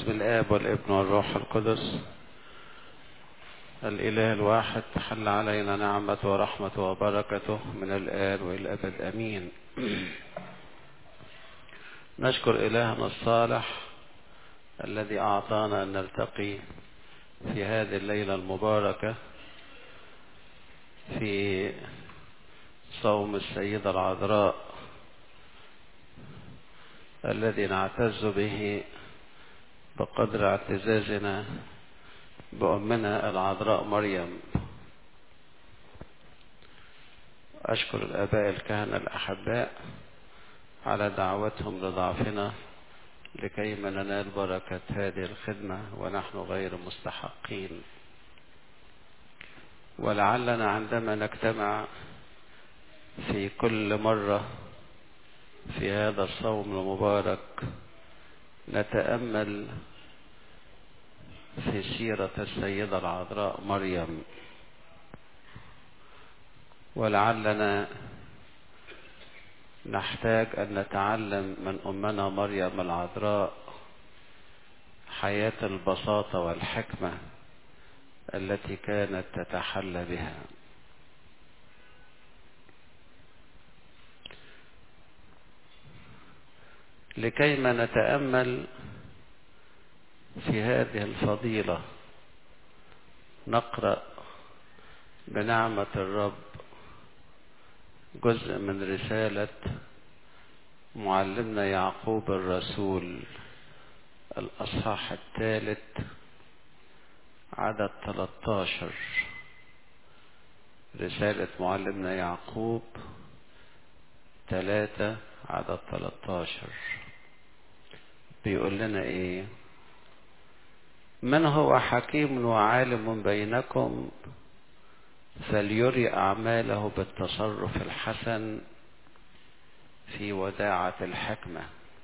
باسم الآب والابن والروح القدس الإله الواحد تحل علينا نعمة ورحمة وبركته من الآن وإلى الأبد أمين نشكر إلهنا الصالح الذي أعطانا أن نلتقي في هذه الليلة المباركة في صوم السيدة العذراء الذي نعتز به بقدر اعتزازنا بأمنا العذراء مريم أشكر الآباء الكهنة الأحباء على دعوتهم لضعفنا لكي ما ننال بركة هذه الخدمة ونحن غير مستحقين ولعلنا عندما نجتمع في كل مرة في هذا الصوم المبارك نتأمل في سيرة السيدة العذراء مريم ولعلنا نحتاج أن نتعلم من أمنا مريم العذراء حياة البساطة والحكمة التي كانت تتحلى بها لكيما نتأمل في هذه الفضيلة نقرأ بنعمة الرب جزء من رسالة معلمنا يعقوب الرسول الأصحاح الثالث عدد 13 رسالة معلمنا يعقوب ثلاثة عدد 13 بيقول لنا ايه من هو حكيم وعالم بينكم فليري أعماله بالتصرف الحسن في وداعة الحكمة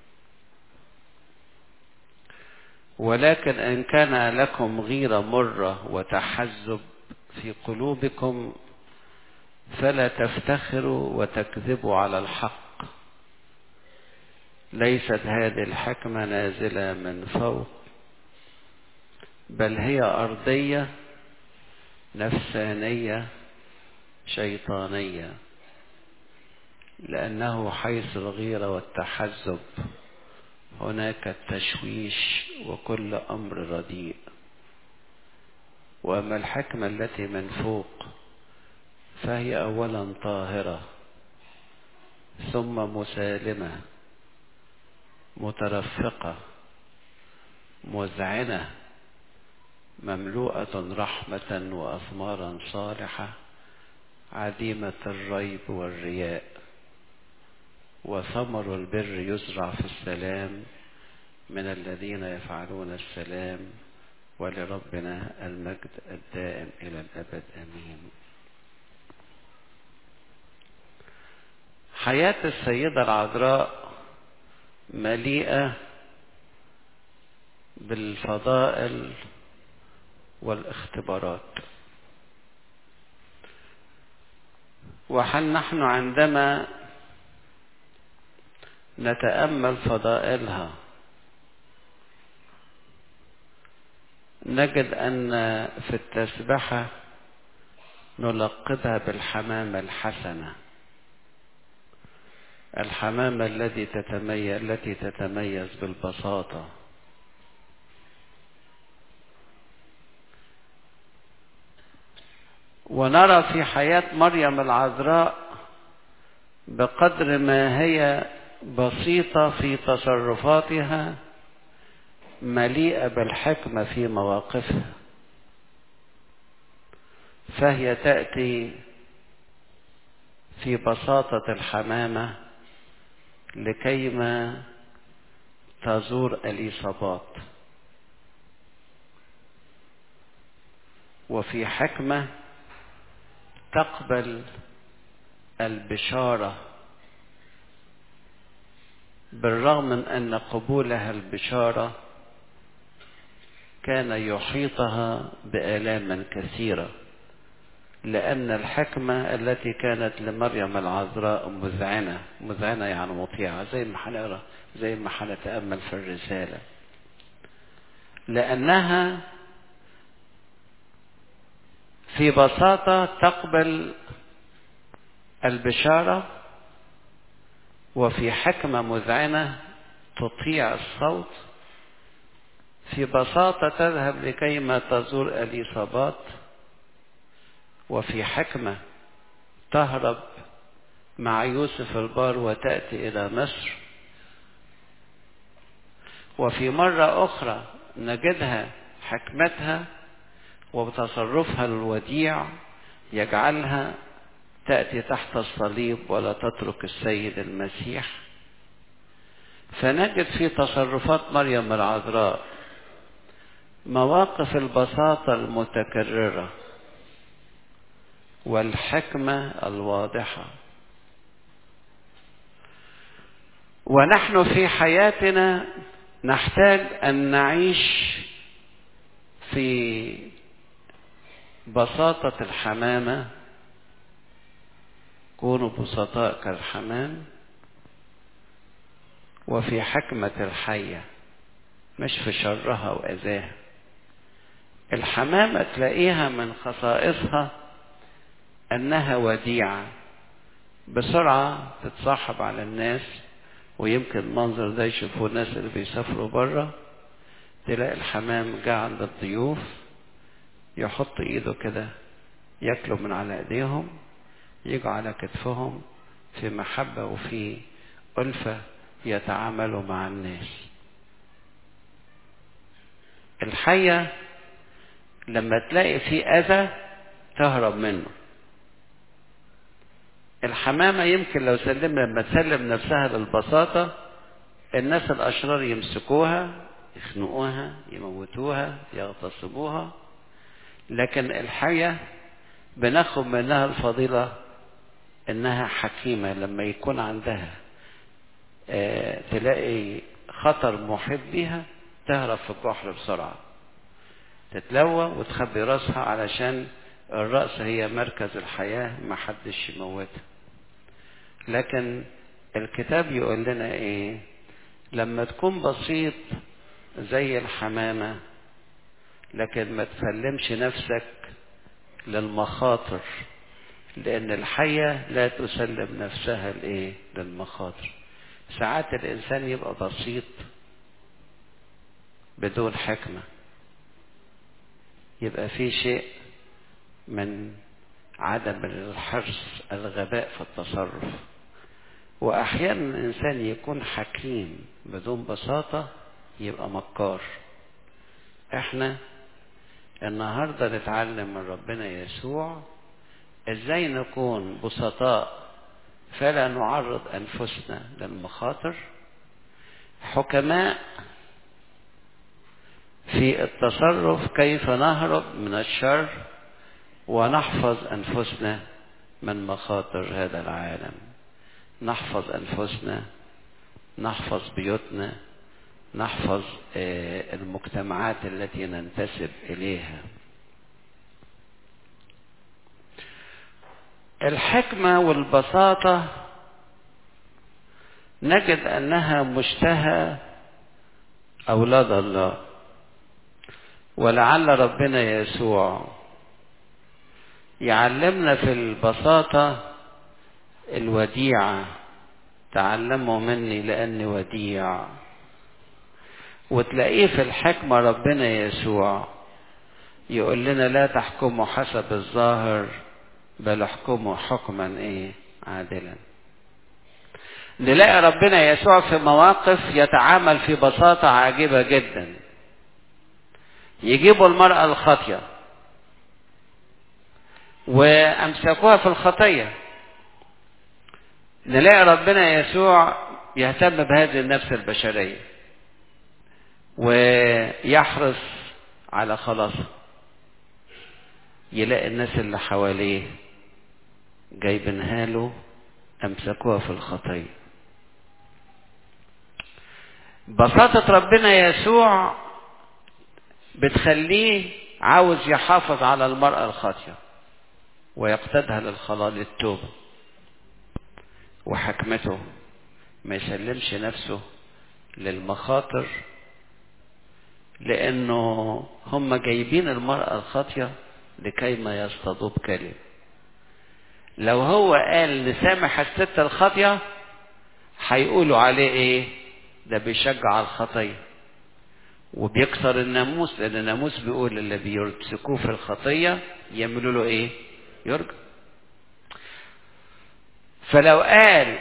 ولكن إن كان لكم غيرة مرة وتحزب في قلوبكم فلا تفتخروا وتكذبوا على الحق ليست هذه الحكمة نازلة من فوق بل هي أرضية نفسانية شيطانية لأنه حيث الغيرة والتحزب هناك التشويش وكل أمر رديء وأما الحكمة التي من فوق فهي أولا طاهرة ثم مسالمة مترفقة مذعنة مملوءة رحمة وأثمارا صالحة عديمة الريب والرياء وثمر البر يزرع في السلام من الذين يفعلون السلام ولربنا المجد الدائم إلى الأبد أمين حياة السيدة العذراء مليئة بالفضائل والاختبارات وهل نحن عندما نتأمل فضائلها نجد أن في التسبحة نلقبها بالحمامة الحسنة الحمامة التي تتميز التي تتميز بالبساطة ونرى في حياة مريم العذراء بقدر ما هي بسيطة في تصرفاتها مليئة بالحكمة في مواقفها فهي تأتي في بساطة الحمامة لكيما تزور اليصابات وفي حكمة تقبل البشارة بالرغم من أن قبولها البشارة كان يحيطها بآلام كثيرة لأن الحكمة التي كانت لمريم العذراء مذعنة مذعنة يعني مطيعة زي ما هنقرا زي ما هنتأمل في الرسالة لأنها في بساطة تقبل البشارة وفي حكمة مذعنة تطيع الصوت في بساطة تذهب لكيما تزور اليصابات وفي حكمة تهرب مع يوسف البار وتأتي إلى مصر وفي مرة أخرى نجدها حكمتها وتصرفها الوديع يجعلها تأتي تحت الصليب ولا تترك السيد المسيح فنجد في تصرفات مريم العذراء مواقف البساطة المتكررة والحكمة الواضحة ونحن في حياتنا نحتاج أن نعيش في بساطة الحمامة كونوا بسطاء كالحمام وفي حكمة الحية مش في شرها وأذاها الحمامة تلاقيها من خصائصها أنها وديعة بسرعة تتصاحب على الناس ويمكن المنظر ده يشوفوه الناس اللي بيسافروا بره تلاقي الحمام جه عند الضيوف يحط ايده كده ياكلوا من على ايديهم يجوا على كتفهم في محبة وفي ألفة يتعاملوا مع الناس الحية لما تلاقي في أذى تهرب منه الحمامة يمكن لو سلم لما تسلم نفسها للبساطة الناس الأشرار يمسكوها يخنقوها يموتوها يغتصبوها لكن الحية بناخد منها الفضيلة انها حكيمة لما يكون عندها اه تلاقي خطر محيط بيها تهرب في الجحر بسرعة تتلوى وتخبي راسها علشان الرأس هي مركز الحياة ما حدش يموتها لكن الكتاب يقول لنا ايه لما تكون بسيط زي الحمامة لكن ما تسلمش نفسك للمخاطر لأن الحية لا تسلم نفسها لإيه؟ للمخاطر. ساعات الإنسان يبقى بسيط بدون حكمة. يبقى في شيء من عدم الحرص الغباء في التصرف. وأحيانا الإنسان يكون حكيم بدون بساطة يبقى مكار. إحنا النهارده نتعلم من ربنا يسوع ازاي نكون بسطاء فلا نعرض انفسنا للمخاطر حكماء في التصرف كيف نهرب من الشر ونحفظ انفسنا من مخاطر هذا العالم نحفظ انفسنا نحفظ بيوتنا نحفظ المجتمعات التي ننتسب اليها الحكمة والبساطة نجد أنها مشتهى أولاد الله ولعل ربنا يسوع يعلمنا في البساطة الوديعة تعلموا مني لأني وديع وتلاقيه في الحكمة ربنا يسوع يقول لنا لا تحكموا حسب الظاهر بل احكموا حكما ايه عادلا نلاقي ربنا يسوع في مواقف يتعامل في بساطة عجيبة جدا يجيبوا المرأة الخاطية وأمسكوها في الخطية نلاقي ربنا يسوع يهتم بهذه النفس البشرية ويحرص على خلاصها يلاقي الناس اللي حواليه جايبينها له امسكوها في الخطيه بساطة ربنا يسوع بتخليه عاوز يحافظ على المرأة الخاطية ويقتدها للخلاص للتوبة وحكمته ما يسلمش نفسه للمخاطر لأنه هم جايبين المرأة الخاطية لكي ما يصطادوا بكلمة لو هو قال نسامح الست الخاطية هيقولوا عليه ايه ده بيشجع الخطية وبيكسر الناموس لأن الناموس بيقول اللي بيمسكوه في الخطية يعملوا له ايه يرجع فلو قال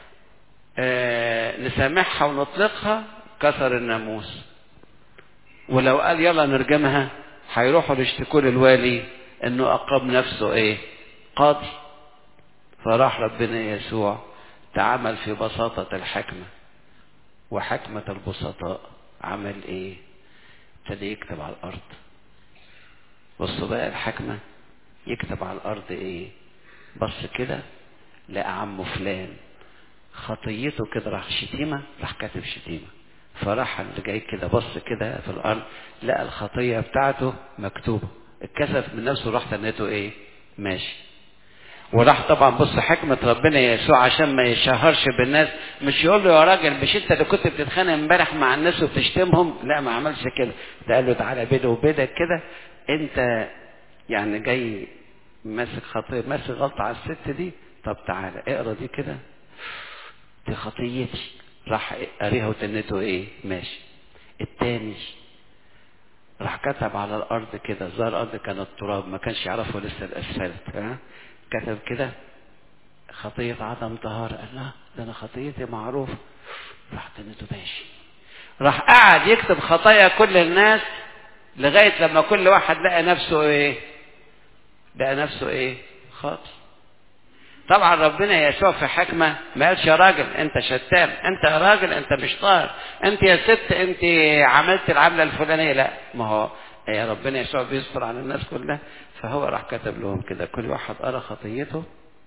آه نسامحها ونطلقها كسر الناموس ولو قال يلا نرجمها هيروحوا يشتكوا للوالي انه اقام نفسه ايه قاضي فراح ربنا يسوع تعامل في بساطة الحكمة وحكمة البسطاء عمل ايه ابتدى يكتب على الارض بصوا بقى الحكمة يكتب على الارض ايه بص كده لقى عمه فلان خطيته كده راح شتيمة راح كاتب شتيمة فراح اللي جاي كده بص كده في الارض لقى الخطية بتاعته مكتوبة اتكسف من نفسه راح تنته ايه ماشي وراح طبعا بص حكمة ربنا يسوع عشان ما يشهرش بالناس مش يقول له يا راجل مش انت اللي كنت بتتخانق امبارح مع الناس وبتشتمهم لا ما عملش كده ده قال له تعالى بيني وبينك كده انت يعني جاي ماسك خطية ماسك غلطة على الست دي طب تعالى اقرا دي كده دي خطيتي راح قاريها وتنته ايه ماشي التاني راح كتب على الارض كده ظهر الارض كانت تراب ما كانش يعرفه لسه الاسفلت ها كتب كده خطية عدم طهارة قال لا ده انا خطيتي معروف راح تنته ماشي راح قعد يكتب خطايا كل الناس لغاية لما كل واحد لقى نفسه ايه لقى نفسه ايه خاطئ طبعا ربنا يسوع في حكمة ما قالش يا راجل انت شتام انت يا راجل انت مش طاهر انت يا ست انت عملت العملة الفلانية لا ما هو يا ربنا يسوع بيستر على الناس كلها فهو راح كتب لهم كده كل واحد قرا خطيته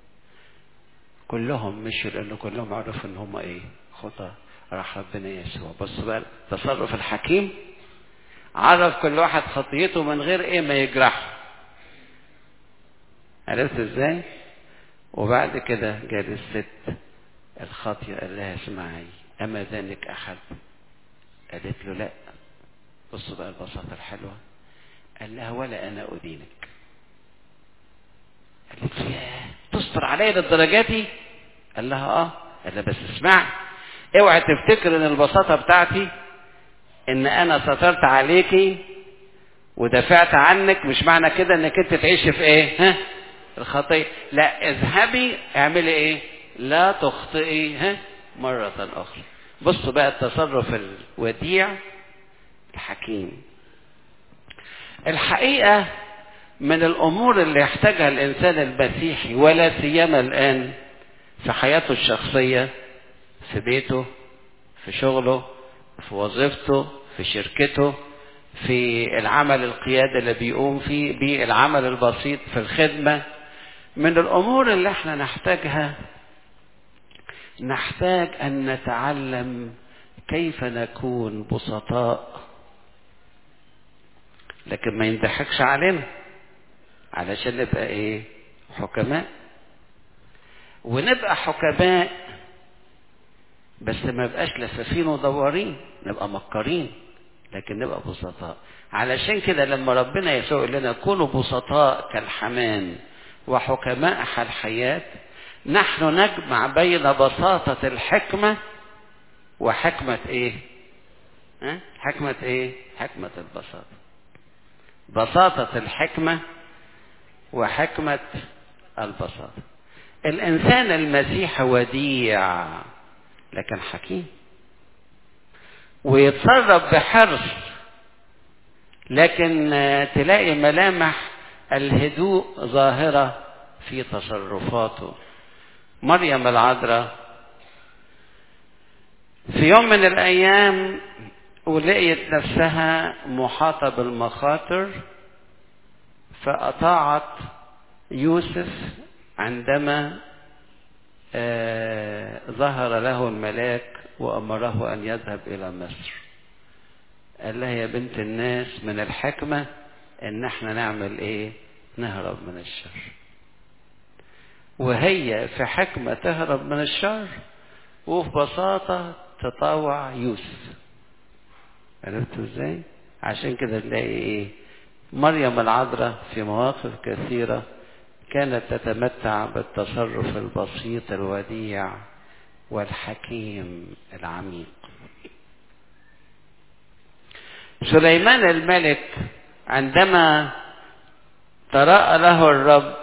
كلهم مشوا لانه كلهم عرفوا ان هم ايه خطى راح ربنا يسوع بص بقى التصرف الحكيم عرف كل واحد خطيته من غير ايه ما يجرحه عرفت ازاي وبعد كده جاب الست الخاطية قال لها اسمعي أما ذلك أحد قالت له لا بصوا بقى البساطة الحلوة قال لها ولا أنا أدينك قالت له ياه تستر عليا للدرجة دي قال لها اه قال لها بس اسمعي اوعي تفتكر ان البساطة بتاعتي ان انا سترت عليكي ودافعت عنك مش معنى كده انك انت تعيشي في ايه ها الخطية لا اذهبي اعملي ايه لا تخطئي ها مرة اخرى بصوا بقى التصرف الوديع الحكيم الحقيقة من الامور اللي يحتاجها الانسان المسيحي ولا سيما الان في حياته الشخصية في بيته في شغله في وظيفته في شركته في العمل القيادي اللي بيقوم فيه بالعمل البسيط في الخدمة من الأمور اللي احنا نحتاجها نحتاج أن نتعلم كيف نكون بسطاء لكن ما ينضحكش علينا علشان نبقى ايه حكماء ونبقى حكماء بس ما يبقاش لفافين ودوارين نبقى مكرين لكن نبقى بسطاء علشان كده لما ربنا يسوع يقول لنا كونوا بسطاء كالحمام وحكماء الحياة نحن نجمع بين بساطة الحكمة وحكمة ايه ها؟ حكمة ايه حكمة البساطة بساطة الحكمة وحكمة البساطة الإنسان المسيحي وديع لكن حكيم ويتصرف بحرص لكن تلاقي ملامح الهدوء ظاهرة في تصرفاته مريم العذراء في يوم من الأيام ولقيت نفسها محاطة بالمخاطر فأطاعت يوسف عندما آه ظهر له الملاك وأمره أن يذهب إلى مصر قال لها يا بنت الناس من الحكمة ان احنا نعمل ايه نهرب من الشر وهي في حكمة تهرب من الشر وفي بساطة تطاوع يوسف عرفتوا ازاي عشان كده نلاقي ايه مريم العذراء في مواقف كثيرة كانت تتمتع بالتصرف البسيط الوديع والحكيم العميق سليمان الملك عندما تراءى له الرب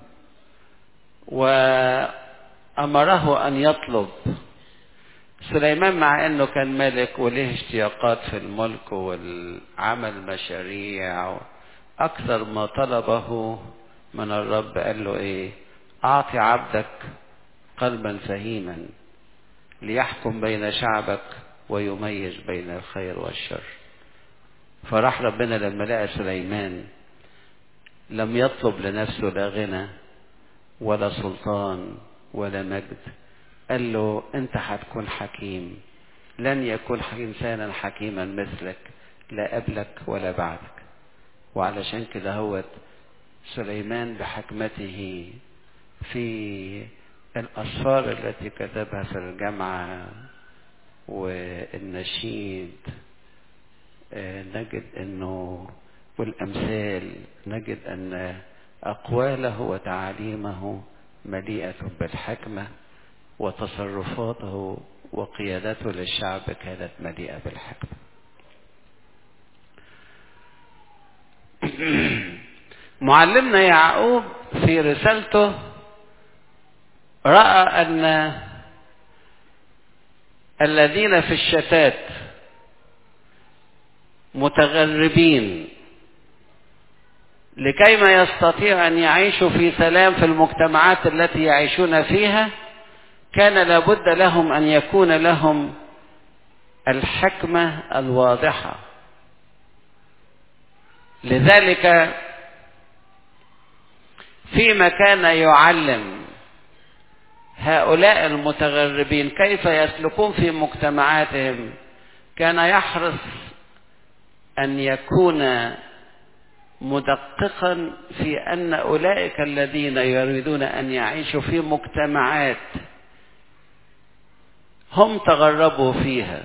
وأمره أن يطلب سليمان مع أنه كان ملك وله اشتياقات في الملك والعمل مشاريع أكثر ما طلبه من الرب قال له إيه أعطي عبدك قلبا فهيما ليحكم بين شعبك ويميز بين الخير والشر فراح ربنا لما لقى سليمان لم يطلب لنفسه لا غنى ولا سلطان ولا مجد قال له انت هتكون حكيم لن يكون انسانا حكيما مثلك لا قبلك ولا بعدك وعلشان كده هو سليمان بحكمته في الأسفار التي كتبها في الجامعة والنشيد نجد أنه والأمثال نجد أن أقواله وتعاليمه مليئة بالحكمة وتصرفاته وقيادته للشعب كانت مليئة بالحكمة معلمنا يعقوب في رسالته رأى أن الذين في الشتات متغربين لكيما يستطيع أن يعيشوا في سلام في المجتمعات التي يعيشون فيها كان لابد لهم أن يكون لهم الحكمة الواضحة لذلك فيما كان يعلم هؤلاء المتغربين كيف يسلكون في مجتمعاتهم كان يحرص أن يكون مدققا في أن أولئك الذين يريدون أن يعيشوا في مجتمعات هم تغربوا فيها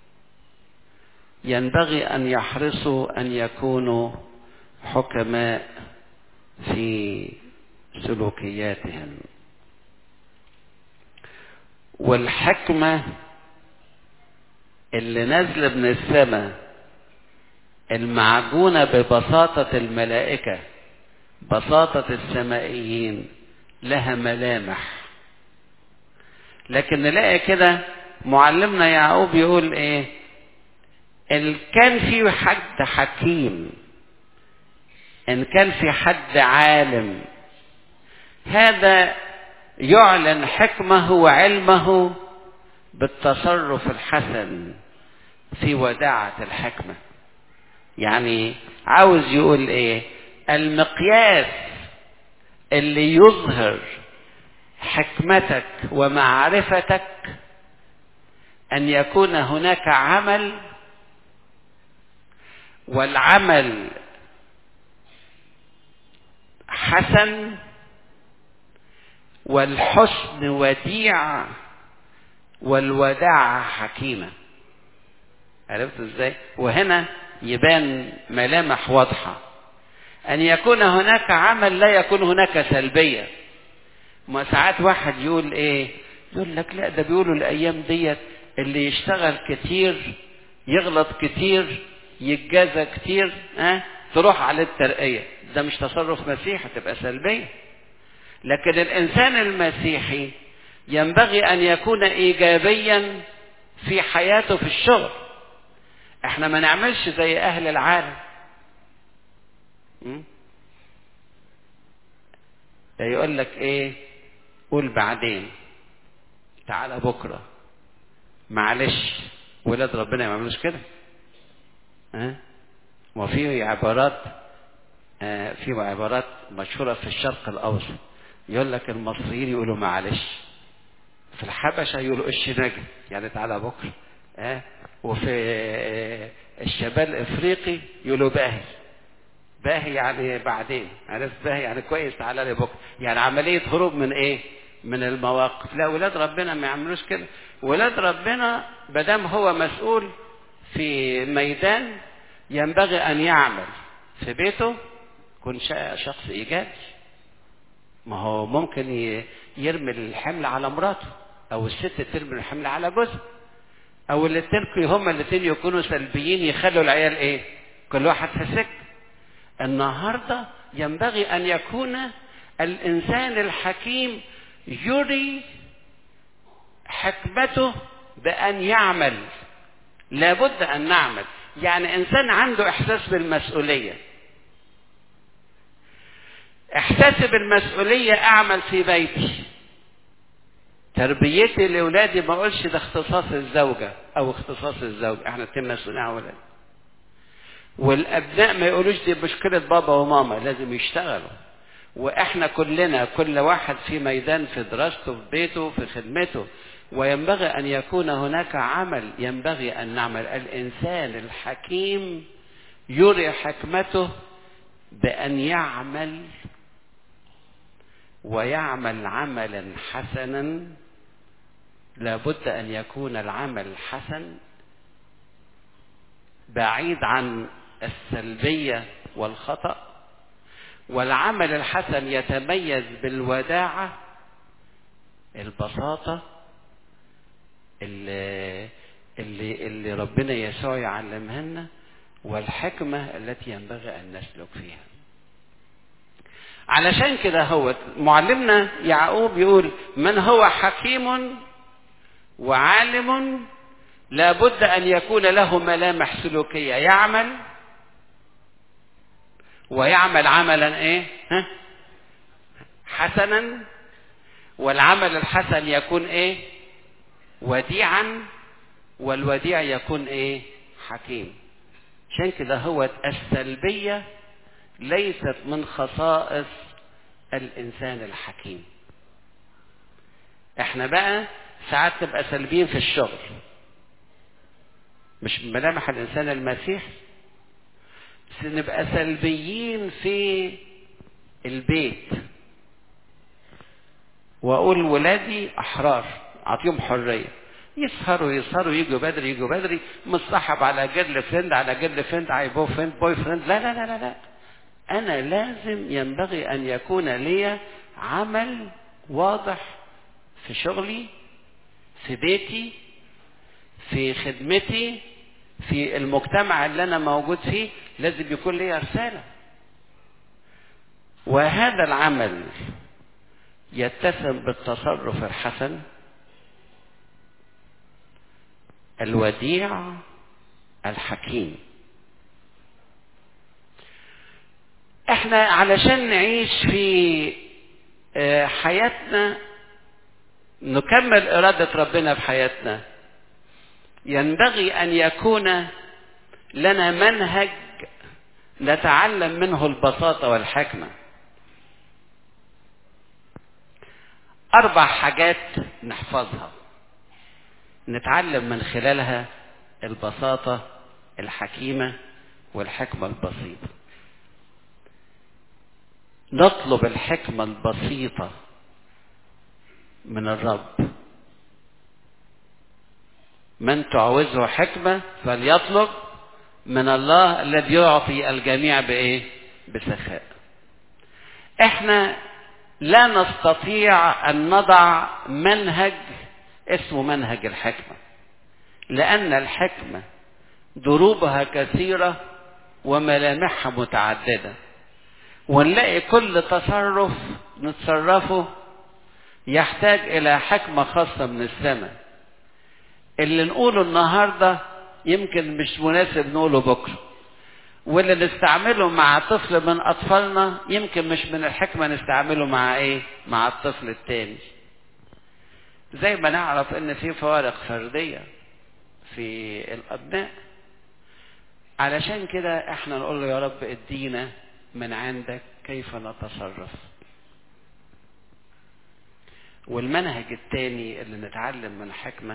ينبغي أن يحرصوا أن يكونوا حكماء في سلوكياتهم والحكمة اللي نازلة من السماء المعجونة ببساطة الملائكة بساطة السمائيين لها ملامح لكن نلاقي كده معلمنا يعقوب يقول ايه ان كان في حد حكيم ان كان في حد عالم هذا يعلن حكمه وعلمه بالتصرف الحسن في وداعة الحكمة يعني عاوز يقول ايه المقياس اللي يظهر حكمتك ومعرفتك ان يكون هناك عمل والعمل حسن والحسن وديع والوداعة حكيمة عرفت ازاي وهنا يبان ملامح واضحة أن يكون هناك عمل لا يكون هناك سلبية ما ساعات واحد يقول إيه يقول لك لا ده بيقولوا الأيام ديت اللي يشتغل كتير يغلط كتير يتجازى كتير ها أه؟ تروح على الترقية ده مش تصرف مسيحي تبقى سلبية لكن الإنسان المسيحي ينبغي أن يكون إيجابيا في حياته في الشغل احنا ما نعملش زي اهل العالم ده يقول لك ايه قول بعدين تعالى بكره معلش ولاد ربنا ما يعملوش كده ها وفي عبارات آه في عبارات مشهوره في الشرق الاوسط يقول لك المصريين يقولوا معلش في الحبشه يقولوا ايش نجي يعني تعالى بكره ها وفي الشمال الافريقي يقولوا باهي باهي يعني بعدين عرفت باهي يعني كويس تعالى لي بكره يعني عمليه هروب من ايه من المواقف لا ولاد ربنا ما يعملوش كده ولاد ربنا مادام هو مسؤول في ميدان ينبغي أن يعمل في بيته يكون شخص إيجابي ما هو ممكن يرمي الحمل على مراته أو الست ترمي الحمل على جوزها أو الاتنين هما الاتنين يكونوا سلبيين يخلوا العيال إيه؟ كل واحد في سكة النهارده ينبغي ان يكون الانسان الحكيم يري حكمته بان يعمل لابد ان نعمل يعني انسان عنده احساس بالمسؤوليه احساسي بالمسؤوليه اعمل في بيتي تربيتي لاولادي ما اقولش ده اختصاص الزوجه او اختصاص الزوج احنا اتنين مسؤولين عن ولادنا والابناء ما يقولوش دي مشكله بابا وماما لازم يشتغلوا واحنا كلنا كل واحد في ميدان في دراسته في بيته في خدمته وينبغي ان يكون هناك عمل ينبغي ان نعمل الانسان الحكيم يري حكمته بان يعمل ويعمل عملا حسنا لابد ان يكون العمل حسن بعيد عن السلبيه والخطا والعمل الحسن يتميز بالوداعه البساطه اللي اللي اللي ربنا يسوع يعلمها لنا والحكمه التي ينبغي ان نسلك فيها علشان كده هو معلمنا يعقوب يقول من هو حكيم وعالم لابد ان يكون له ملامح سلوكيه يعمل ويعمل عملا ايه ها؟ حسنا والعمل الحسن يكون ايه وديعا والوديع يكون ايه حكيم عشان كده هو السلبيه ليست من خصائص الانسان الحكيم احنا بقى ساعات نبقى سلبيين في الشغل مش من ملامح الانسان المسيح بس نبقى سلبيين في البيت واقول ولادي احرار اعطيهم حريه يسهروا يسهروا يجوا بدري يجوا بدري مصاحب على جيرل فريند على جيرل فريند على بو فريند بوي فريند لا لا لا لا لا انا لازم ينبغي ان يكون لي عمل واضح في شغلي في بيتي في خدمتي في المجتمع اللي انا موجود فيه لازم يكون لي رساله وهذا العمل يتسم بالتصرف الحسن الوديع الحكيم احنا علشان نعيش في حياتنا نكمل إرادة ربنا في حياتنا ينبغي أن يكون لنا منهج نتعلم منه البساطة والحكمة أربع حاجات نحفظها نتعلم من خلالها البساطة الحكيمة والحكمة البسيطة نطلب الحكمة البسيطة من الرب من تعوزه حكمة فليطلب من الله الذي يعطي الجميع بإيه؟ بسخاء. احنا لا نستطيع أن نضع منهج اسمه منهج الحكمة. لأن الحكمة دروبها كثيرة وملامحها متعددة. ونلاقي كل تصرف نتصرفه يحتاج إلى حكمة خاصة من السماء. اللي نقوله النهارده يمكن مش مناسب نقوله بكره واللي نستعمله مع طفل من اطفالنا يمكن مش من الحكمه نستعمله مع ايه مع الطفل التاني زي ما نعرف ان في فوارق فرديه في الابناء علشان كده احنا نقول له يا رب ادينا من عندك كيف نتصرف والمنهج التاني اللي نتعلم من حكمه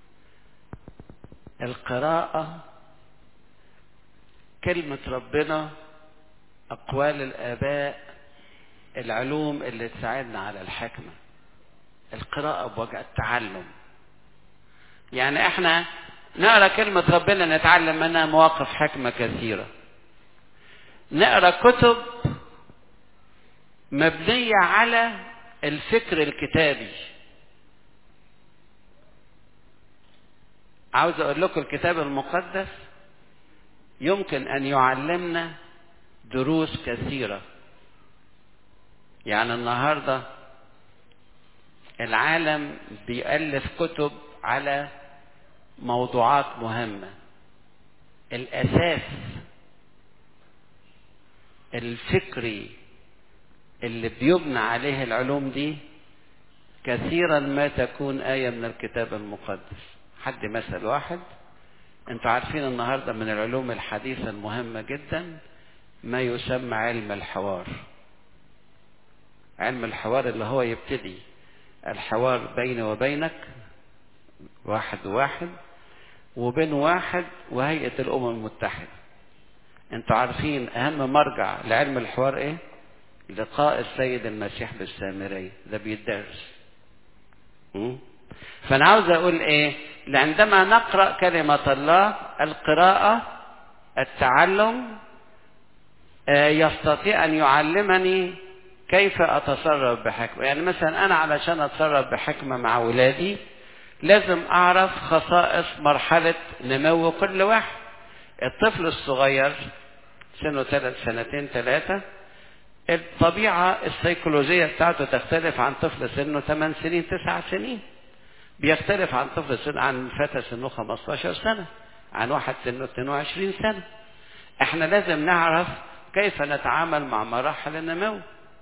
القراءة كلمة ربنا أقوال الآباء العلوم اللي تساعدنا على الحكمة القراءة بوجه التعلم يعني احنا نقرا كلمة ربنا نتعلم منها مواقف حكمة كثيرة نقرا كتب مبنية على الفكر الكتابي عاوز اقول لكم الكتاب المقدس يمكن ان يعلمنا دروس كثيرة يعني النهاردة العالم بيألف كتب على موضوعات مهمة الأساس الفكري اللي بيبنى عليه العلوم دي كثيرا ما تكون آية من الكتاب المقدس حد مثل واحد انتوا عارفين النهاردة من العلوم الحديثة المهمة جدا ما يسمى علم الحوار علم الحوار اللي هو يبتدي الحوار بيني وبينك واحد وواحد وبين واحد وهيئة الأمم المتحدة انتوا عارفين أهم مرجع لعلم الحوار ايه لقاء السيد المسيح بالسامرية ده بيدرس فأنا عاوز أقول إيه عندما نقرأ كلمة الله القراءة التعلم يستطيع أن يعلمني كيف أتصرف بحكمة يعني مثلا أنا علشان أتصرف بحكمة مع ولادي لازم أعرف خصائص مرحلة نمو كل واحد الطفل الصغير سنه ثلاث سنتين ثلاثة الطبيعة السيكولوجية بتاعته تختلف عن طفل سنه 8 سنين 9 سنين بيختلف عن طفل سن عن فتى سنه 15 سنة عن واحد سنه 22 سنة احنا لازم نعرف كيف نتعامل مع مراحل النمو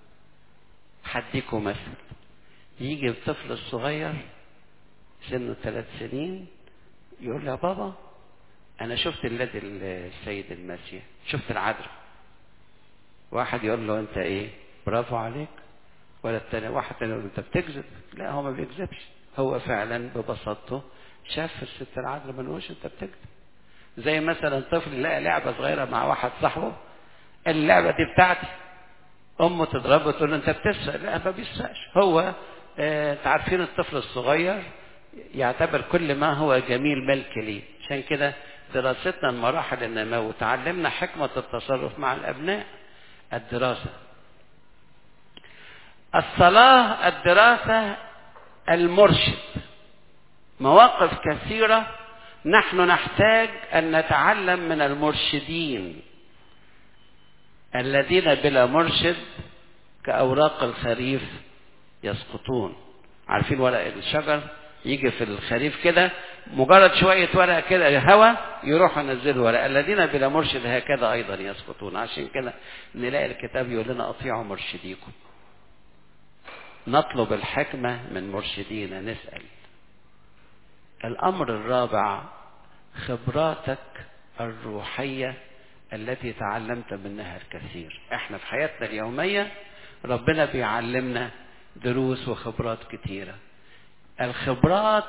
هديكم مثل يجي الطفل الصغير سنه ثلاث سنين يقول يا بابا انا شفت الذي السيد المسيح شفت العذراء واحد يقول له انت ايه برافو عليك ولا التاني واحد تاني يقول له انت بتكذب لا هو ما بيكذبش هو فعلا ببساطته شاف الست العذراء ما نقولش انت بتكذب زي مثلا طفل لقى لعبه صغيره مع واحد صاحبه اللعبه دي بتاعتي امه تضربه تقول له انت بتسرق لا ما بيسرقش هو آه عارفين الطفل الصغير يعتبر كل ما هو جميل ملك ليه عشان كده دراستنا المراحل النمو تعلمنا حكمة التصرف مع الأبناء الدراسة الصلاة الدراسة المرشد مواقف كثيرة نحن نحتاج أن نتعلم من المرشدين الذين بلا مرشد كأوراق الخريف يسقطون عارفين ورق الشجر يجي في الخريف كده مجرد شوية ورق كده هوا يروحوا ينزلوا ورق الذين بلا مرشد هكذا أيضا يسقطون عشان كده نلاقي الكتاب يقول لنا أطيعوا مرشديكم نطلب الحكمة من مرشدينا نسأل الأمر الرابع خبراتك الروحية التي تعلمت منها الكثير احنا في حياتنا اليومية ربنا بيعلمنا دروس وخبرات كتيرة الخبرات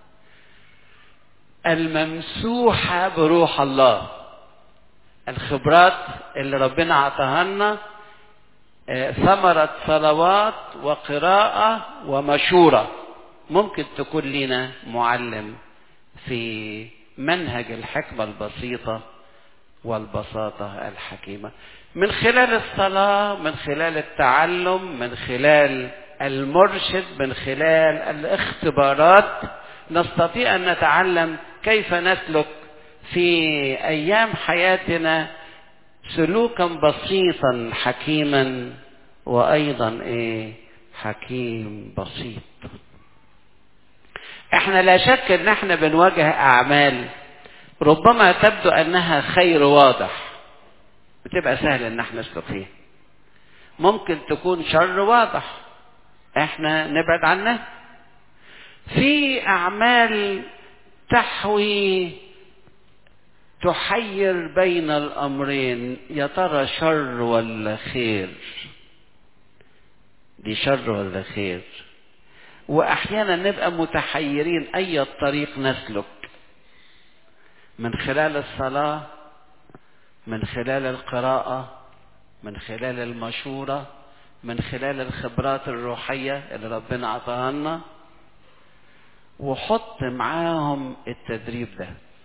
الممسوحة بروح الله الخبرات اللي ربنا عطاها لنا ثمرة صلوات وقراءة ومشورة ممكن تكون لنا معلم في منهج الحكمة البسيطة والبساطة الحكيمة من خلال الصلاة من خلال التعلم من خلال المرشد من خلال الاختبارات نستطيع أن نتعلم كيف نسلك في أيام حياتنا سلوكا بسيطا حكيما وأيضا إيه حكيم بسيط احنا لا شك ان احنا بنواجه اعمال ربما تبدو انها خير واضح بتبقى سهل ان احنا نسلك فيها ممكن تكون شر واضح احنا نبعد عنها في اعمال تحوي تحير بين الامرين يا ترى شر ولا خير دي شر ولا خير واحيانا نبقى متحيرين اي الطريق نسلك من خلال الصلاه من خلال القراءه من خلال المشوره من خلال الخبرات الروحيه اللي ربنا عطاها لنا وحط معاهم التدريب ده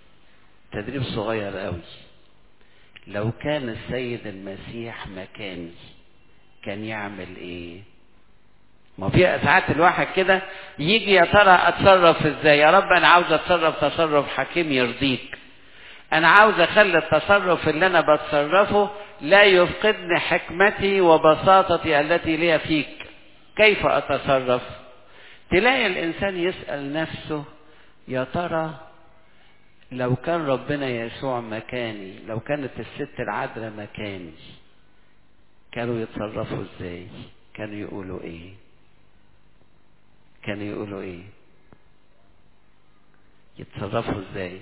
تدريب صغير قوي لو كان السيد المسيح مكاني كان يعمل ايه ما في ساعات الواحد كده يجي يا ترى اتصرف ازاي يا رب انا عاوز اتصرف تصرف حكيم يرضيك انا عاوز اخلي التصرف اللي انا بتصرفه لا يفقدني حكمتي وبساطتي التي لي فيك كيف اتصرف تلاقي الانسان يسال نفسه يا ترى لو كان ربنا يسوع مكاني لو كانت الست العذراء مكاني كانوا يتصرفوا ازاي كانوا يقولوا ايه كانوا يقولوا ايه يتصرفوا ازاي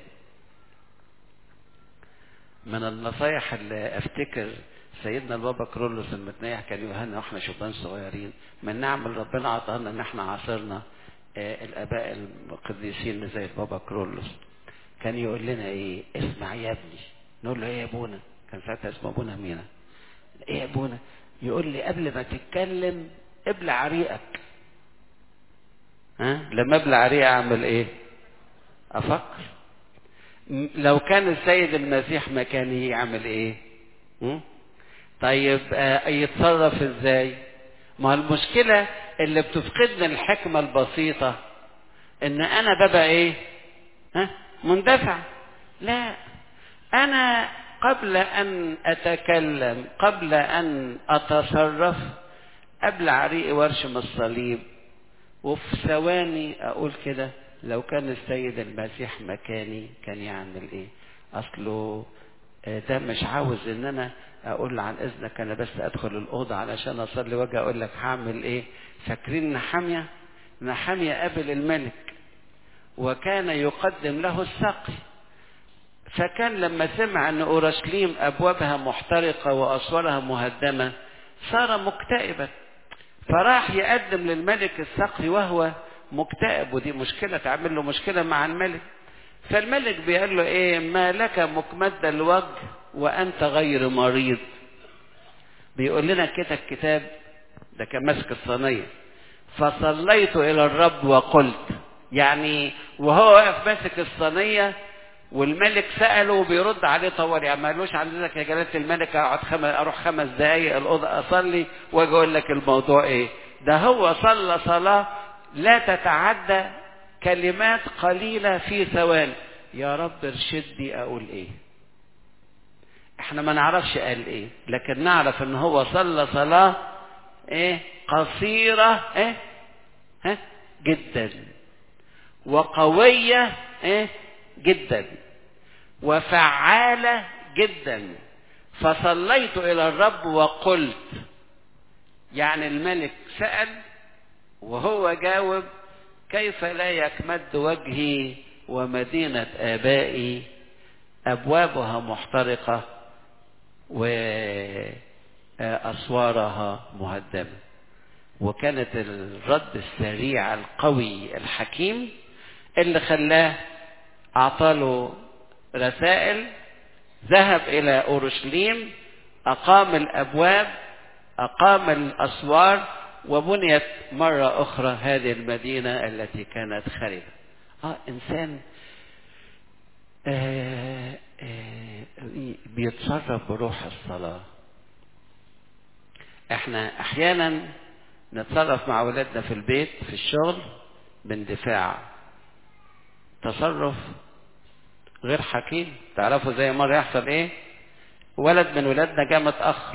من النصايح اللي افتكر سيدنا البابا كرولوس المتنيح كان يوهنا واحنا شبان صغيرين من نعمل ربنا عطانا ان احنا عاصرنا آه الاباء القديسين زي البابا كرولوس كان يقول لنا ايه اسمع يا ابني نقول له ايه يا ابونا كان ساعتها اسمه ابونا مينا ايه يا ابونا يقول لي قبل ما تتكلم ابلع ريقك ها لما ابلع ريقي اعمل ايه افكر لو كان السيد المسيح مكاني يعمل ايه م? طيب آه يتصرف ازاي ما المشكلة اللي بتفقدنا الحكمة البسيطة ان انا ببقى ايه ها مندفع لا انا قبل ان اتكلم قبل ان اتصرف ابلع ريقي وارشم الصليب وفي ثواني اقول كده لو كان السيد المسيح مكاني كان يعمل ايه اصله ده مش عاوز ان انا اقول عن اذنك انا بس ادخل الاوضه علشان اصلي واجي اقول لك هعمل ايه فاكرين نحاميه نحاميه قابل الملك وكان يقدم له السقي فكان لما سمع ان اورشليم ابوابها محترقه واسوارها مهدمه صار مكتئبا فراح يقدم للملك السقي وهو مكتئب ودي مشكله تعمل له مشكله مع الملك فالملك بيقول له ايه ما لك مكمد الوجه وانت غير مريض بيقول لنا كده الكتاب ده كان ماسك الصينيه فصليت الى الرب وقلت يعني وهو واقف ماسك الصينيه والملك سأله وبيرد عليه طول يعني ما قالوش عندك يا جلالة الملك اقعد خمس اروح خمس دقايق الأوضة أصلي وأجي أقول لك الموضوع إيه؟ ده هو صلى صلاة لا تتعدى كلمات قليلة في ثواني يا رب ارشدني أقول إيه؟ احنا ما نعرفش قال ايه لكن نعرف ان هو صلى صلاة ايه قصيرة ايه ها جدا وقوية ايه جدا وفعالة جدا فصليت إلى الرب وقلت يعني الملك سأل وهو جاوب كيف لا يكمد وجهي ومدينة آبائي أبوابها محترقة وأسوارها مهدمة وكانت الرد السريع القوي الحكيم اللي خلاه أعطاله رسائل ذهب إلى أورشليم أقام الأبواب أقام الأسوار وبنيت مرة أخرى هذه المدينة التي كانت خربة آه إنسان آه آه بيتصرف بروح الصلاة احنا احيانا نتصرف مع اولادنا في البيت في الشغل باندفاع تصرف غير حكيم تعرفوا زي مرة يحصل ايه ولد من ولادنا جاء متأخر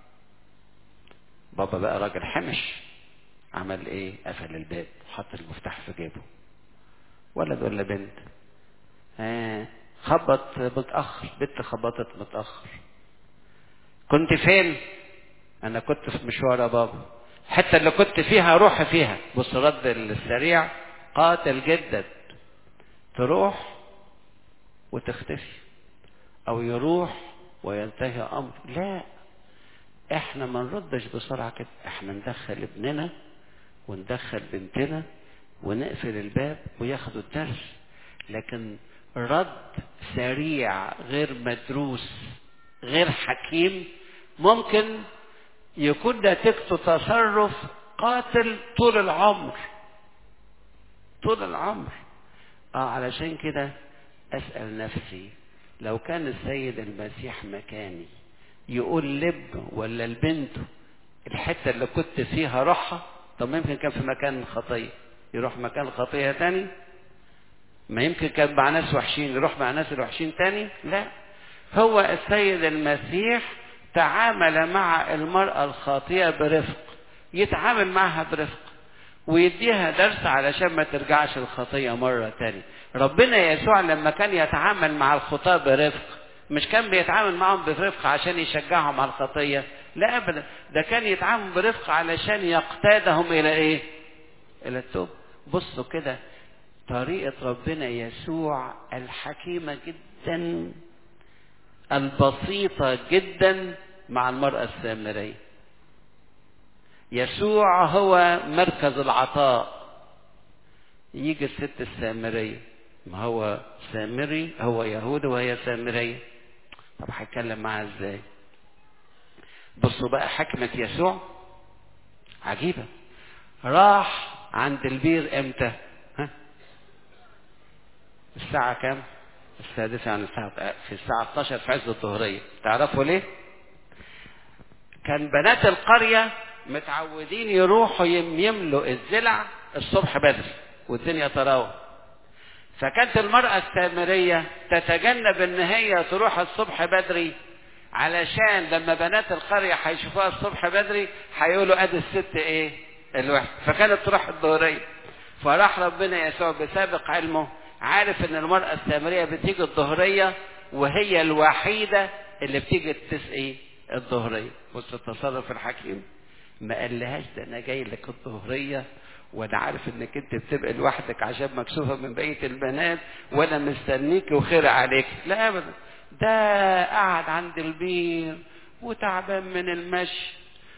بابا بقى راجل حمش عمل ايه قفل الباب وحط المفتاح في جيبه ولد ولا بنت آه. خبط متأخر بنت خبطت متأخر كنت فين انا كنت في مشوار يا بابا الحتة اللي كنت فيها روح فيها بص رد السريع قاتل جدا تروح وتختفي او يروح وينتهي امر لا احنا ما نردش بسرعه كده احنا ندخل ابننا وندخل بنتنا ونقفل الباب وياخدوا الدرس لكن رد سريع غير مدروس غير حكيم ممكن يكون نتيجته تصرف قاتل طول العمر طول العمر اه علشان كده اسال نفسي لو كان السيد المسيح مكاني يقول لب ولا لبنته الحته اللي كنت فيها روحها طب ما يمكن كان في مكان الخطيه يروح مكان الخطيه تاني ما يمكن كان مع ناس وحشين يروح مع ناس الوحشين تاني لا هو السيد المسيح تعامل مع المرأة الخاطئة برفق يتعامل معها برفق ويديها درس علشان ما ترجعش الخطية مرة تاني ربنا يسوع لما كان يتعامل مع الخطاة برفق مش كان بيتعامل معهم برفق عشان يشجعهم على الخطية لا أبدا ده كان يتعامل برفق علشان يقتادهم إلى إيه إلى التوب بصوا كده طريقة ربنا يسوع الحكيمة جدا البسيطة جدا مع المرأة السامرية يسوع هو مركز العطاء يجي الست السامرية ما هو سامري هو يهودي وهي سامرية طب هيتكلم معاها ازاي بصوا بقى حكمة يسوع عجيبة راح عند البير امتى ها الساعة كام السادسة عن الساعة في الساعة 12 في عز الظهرية تعرفوا ليه كان بنات القرية متعودين يروحوا يملوا الزلع الصبح بدري والدنيا تراوح فكانت المرأة السامرية تتجنب ان هي تروح الصبح بدري علشان لما بنات القرية هيشوفوها الصبح بدري هيقولوا ادي الست ايه الوحش فكانت تروح الظهرية فراح ربنا يسوع بسابق علمه عارف ان المرأة السامرية بتيجي الظهرية وهي الوحيدة اللي بتيجي تسقي الظهرية بص التصرف الحكيم ما قالهاش ده انا جاي لك الظهرية وانا عارف انك انت بتبقى لوحدك عشان مكسوفة من بقية البنات وانا مستنيك وخير عليك لا ابدا ده قعد عند البير وتعبان من المشي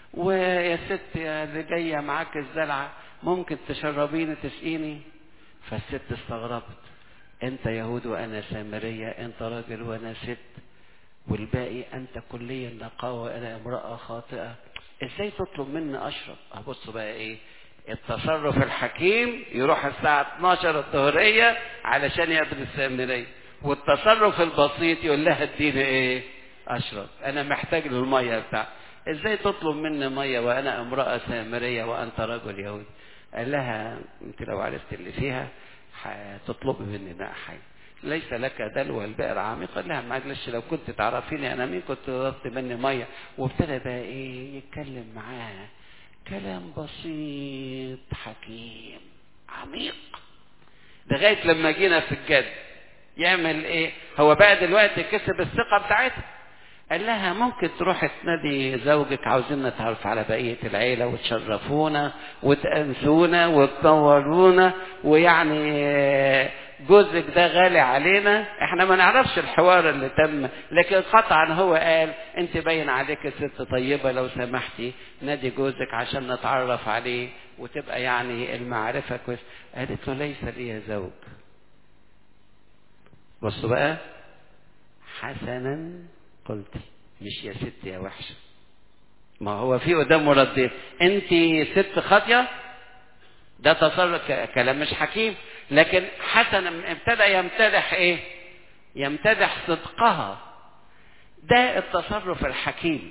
ويا ست يا اللي جاية معاك الزلعة ممكن تشربيني تسقيني فالست استغربت انت يهود وانا سامرية انت راجل وانا ست والباقي انت كليا نقاوة وانا امرأة خاطئة ازاي تطلب مني اشرب ابص بقى ايه التصرف الحكيم يروح الساعة 12 الظهرية علشان يقابل السامرية والتصرف البسيط يقول لها اديني ايه اشرب انا محتاج للمية بتاع ازاي تطلب مني مية وانا امرأة سامرية وانت رجل يهودي قال لها انت لو عرفت اللي فيها هتطلبي مني ماء حي ليس لك دلو البئر عميق قال لها معلش لو كنت تعرفيني انا مين كنت طلبت مني ميه وابتدى بقى ايه يتكلم معاها كلام بسيط حكيم عميق لغايه لما جينا في الجد يعمل ايه هو بقى دلوقتي كسب الثقه بتاعتها قال لها ممكن تروح تنادي زوجك عاوزين نتعرف على بقية العيلة وتشرفونا وتأنسونا وتنورونا ويعني جوزك ده غالي علينا احنا ما نعرفش الحوار اللي تم لكن قطعا هو قال انت باين عليك ست طيبة لو سمحتي نادي جوزك عشان نتعرف عليه وتبقى يعني المعرفة كويس قالت له ليس لي زوج بصوا بقى حسنا قلت مش يا ست يا وحشة ما هو في قدامه ردين انت ست خاطية ده تصرف كلام مش حكيم لكن حسنا ابتدى يمتدح ايه يمتدح صدقها ده التصرف الحكيم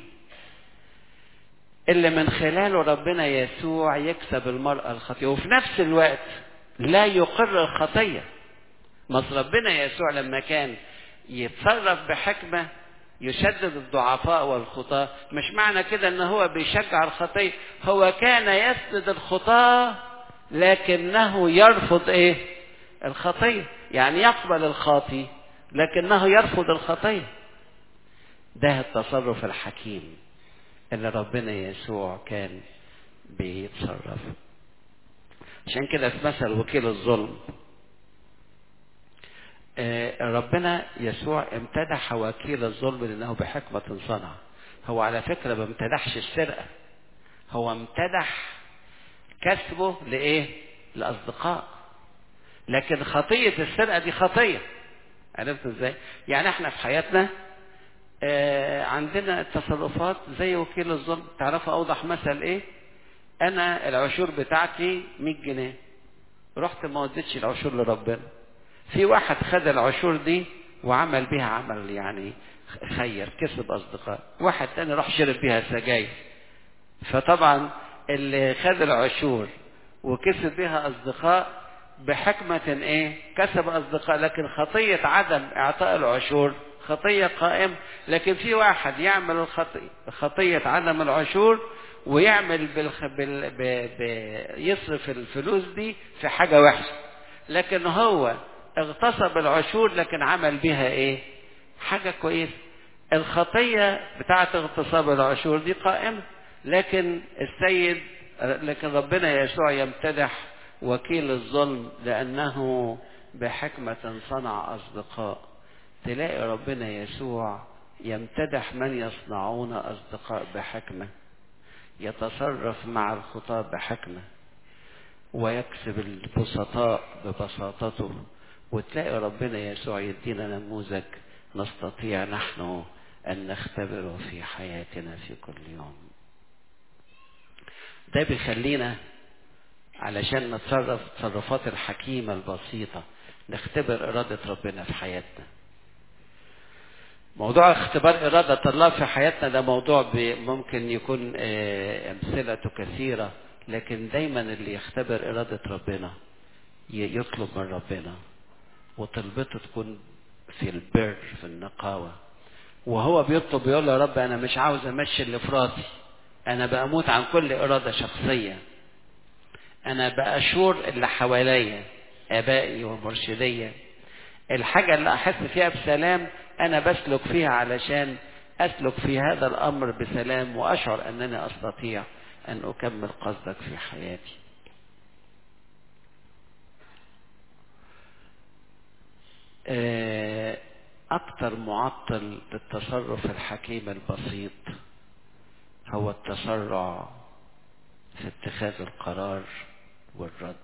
اللي من خلاله ربنا يسوع يكسب المرأة الخطية وفي نفس الوقت لا يقر الخطية مصر ربنا يسوع لما كان يتصرف بحكمة يشدد الضعفاء والخطاة مش معنى كده ان هو بيشجع الخطية هو كان يسدد الخطاة لكنه يرفض ايه الخطية يعني يقبل الخاطي لكنه يرفض الخطية ده التصرف الحكيم اللي ربنا يسوع كان بيتصرف عشان كده في مثل وكيل الظلم ربنا يسوع امتدح وكيل الظلم لانه بحكمة صنع هو على فكرة ما امتدحش السرقة هو امتدح كسبه لايه لاصدقاء لكن خطية السرقة دي خطية عرفت ازاي يعني احنا في حياتنا آه عندنا تصرفات زي وكيل الظلم تعرفوا اوضح مثل ايه انا العشور بتاعتي 100 جنيه رحت ما وديتش العشور لربنا في واحد خد العشور دي وعمل بها عمل يعني خير كسب اصدقاء واحد تاني راح شرب بيها سجاير فطبعا اللي خد العشور وكسب بها اصدقاء بحكمة ايه كسب اصدقاء لكن خطية عدم اعطاء العشور خطية قائم لكن في واحد يعمل الخطية خطية عدم العشور ويعمل بالخ... بال... ب... ب... يصرف الفلوس دي في حاجة وحشة لكن هو اغتصب العشور لكن عمل بها ايه حاجة كويسة الخطية بتاعة اغتصاب العشور دي قائمة لكن السيد لكن ربنا يسوع يمتدح وكيل الظلم لأنه بحكمة صنع أصدقاء تلاقي ربنا يسوع يمتدح من يصنعون أصدقاء بحكمة يتصرف مع الخطاة بحكمة ويكسب البسطاء ببساطته وتلاقي ربنا يسوع يدينا نموذج نستطيع نحن أن نختبره في حياتنا في كل يوم ده بيخلينا علشان نتصرف التصرفات الحكيمة البسيطة نختبر إرادة ربنا في حياتنا موضوع اختبار إرادة الله في حياتنا ده موضوع ممكن يكون أمثلته كثيرة لكن دايما اللي يختبر إرادة ربنا يطلب من ربنا وطلبته تكون في البر في النقاوة وهو بيطلب يقول له يا رب أنا مش عاوز أمشي اللي في راسي أنا بأموت عن كل إرادة شخصية أنا بأشور اللي حواليا آبائي ومرشدية الحاجة اللي أحس فيها بسلام أنا بسلك فيها علشان أسلك في هذا الأمر بسلام وأشعر أنني أستطيع أن أكمل قصدك في حياتي أكثر معطل للتصرف الحكيم البسيط هو التسرع في اتخاذ القرار والرد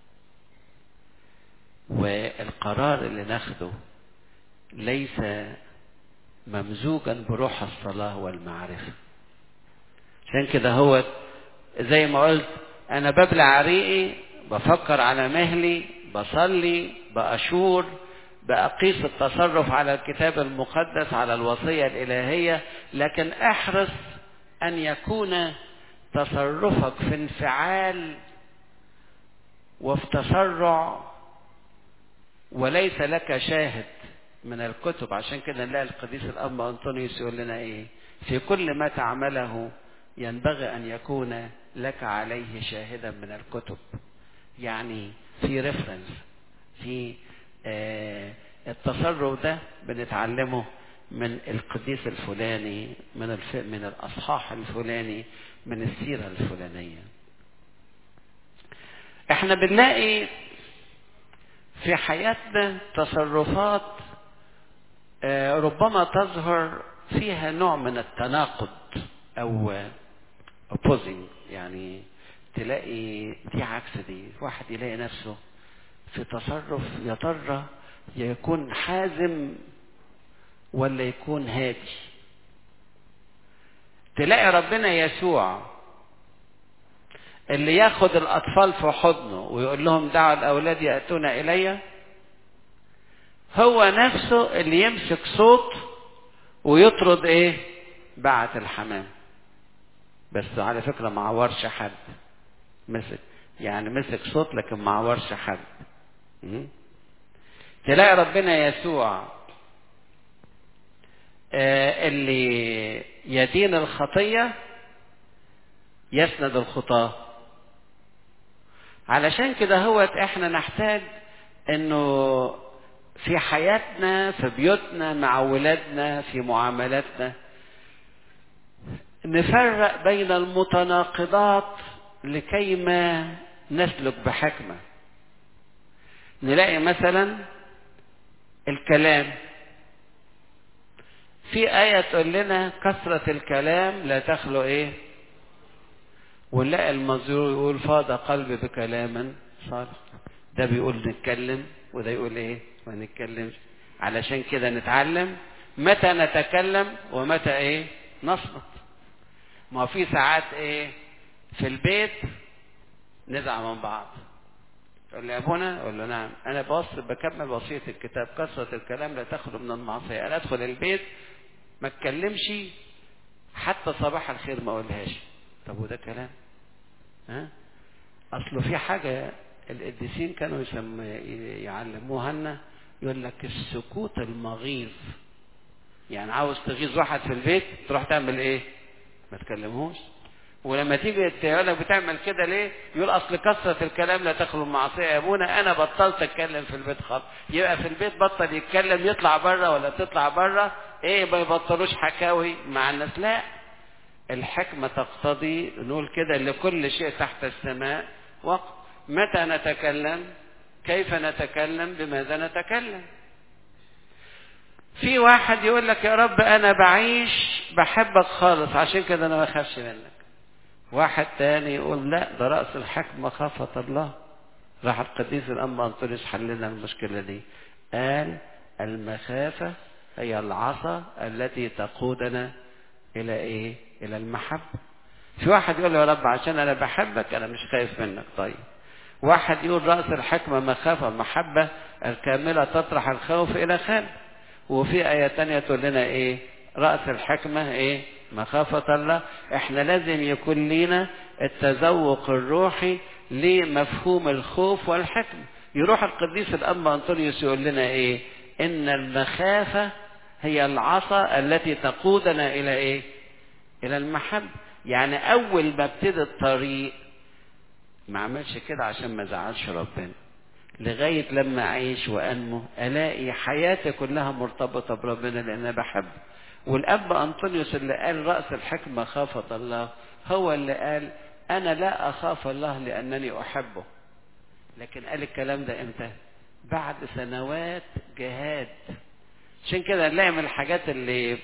والقرار اللي ناخده ليس ممزوجا بروح الصلاة والمعرفة عشان كده هو زي ما قلت أنا ببلع ريقي بفكر على مهلي بصلي بأشور بأقيس التصرف على الكتاب المقدس على الوصية الإلهية لكن احرص أن يكون تصرفك في انفعال وفي تسرع وليس لك شاهد من الكتب عشان كده نلاقي القديس الأب أنطونيوس يقول لنا إيه في كل ما تعمله ينبغي أن يكون لك عليه شاهدا من الكتب يعني في ريفرنس في آه التصرف ده بنتعلمه من القديس الفلاني من الف... من الأصحاح الفلاني من السيرة الفلانية احنا بنلاقي في حياتنا تصرفات ربما تظهر فيها نوع من التناقض او opposing يعني تلاقي دي عكس دي واحد يلاقي نفسه في تصرف يا ترى يكون حازم ولا يكون هادي تلاقي ربنا يسوع اللي ياخد الأطفال في حضنه ويقول لهم دعوا الأولاد يأتون إلي هو نفسه اللي يمسك صوت ويطرد إيه بعت الحمام بس على فكرة ما عورش حد مسك يعني مسك صوت لكن ما عورش حد تلاقي ربنا يسوع اللي يدين الخطية يسند الخطاة علشان كده هو احنا نحتاج انه في حياتنا في بيوتنا مع ولادنا في معاملاتنا نفرق بين المتناقضات لكيما نسلك بحكمة نلاقي مثلا الكلام في آية تقول لنا كثرة الكلام لا تخلو إيه ونلاقي المزور يقول فاض قلبي بكلام صالح ده بيقول نتكلم وده يقول إيه ما نتكلمش علشان كده نتعلم متى نتكلم ومتى إيه نصمت ما في ساعات إيه في البيت نزعل من بعض تقول لي يا ابونا اقول له نعم انا بوصل بكمل وصيه الكتاب كثره الكلام لا تخلو من المعصيه انا ادخل البيت ما اتكلمش حتى صباح الخير ما اقولهاش طب وده كلام ها اصله في حاجه القديسين كانوا يسم يعلموها لنا يقول لك السكوت المغيظ يعني عاوز تغيظ واحد في البيت تروح تعمل ايه ما تكلمهوش ولما تيجي تقول لك بتعمل كده ليه يقول اصل كثره الكلام لا تخلو من معصيه يا ابونا انا بطلت اتكلم في البيت خالص يبقى في البيت بطل يتكلم يطلع بره ولا تطلع بره ايه ما يبطلوش حكاوي مع الناس لا الحكمه تقتضي نقول كده لكل شيء تحت السماء وقت متى نتكلم كيف نتكلم بماذا نتكلم في واحد يقول لك يا رب انا بعيش بحبك خالص عشان كده انا ما اخافش منك واحد تاني يقول لا ده رأس الحكمة خافة الله راح القديس الأنبا أنطونيوس حل لنا المشكلة دي قال المخافة هي العصا التي تقودنا إلى إيه؟ إلى المحبة في واحد يقول له يا رب عشان أنا بحبك أنا مش خايف منك طيب واحد يقول رأس الحكمة مخافة محبة الكاملة تطرح الخوف إلى خلف وفي آية تانية تقول لنا إيه رأس الحكمة إيه مخافة الله إحنا لازم يكون لنا التذوق الروحي لمفهوم الخوف والحكمة يروح القديس الأنبا أنطونيوس يقول لنا إيه إن المخافة هي العصا التي تقودنا إلى إيه إلى المحبة يعني أول ما ابتدي الطريق ما عملش كده عشان ما زعلش ربنا لغاية لما أعيش وأنمو ألاقي حياتي كلها مرتبطة بربنا لأن أنا بحبه والأب أنطونيوس اللي قال رأس الحكمة خافة الله هو اللي قال أنا لا أخاف الله لأنني أحبه لكن قال الكلام ده إمتى بعد سنوات جهاد عشان كده نلاقي من الحاجات اللي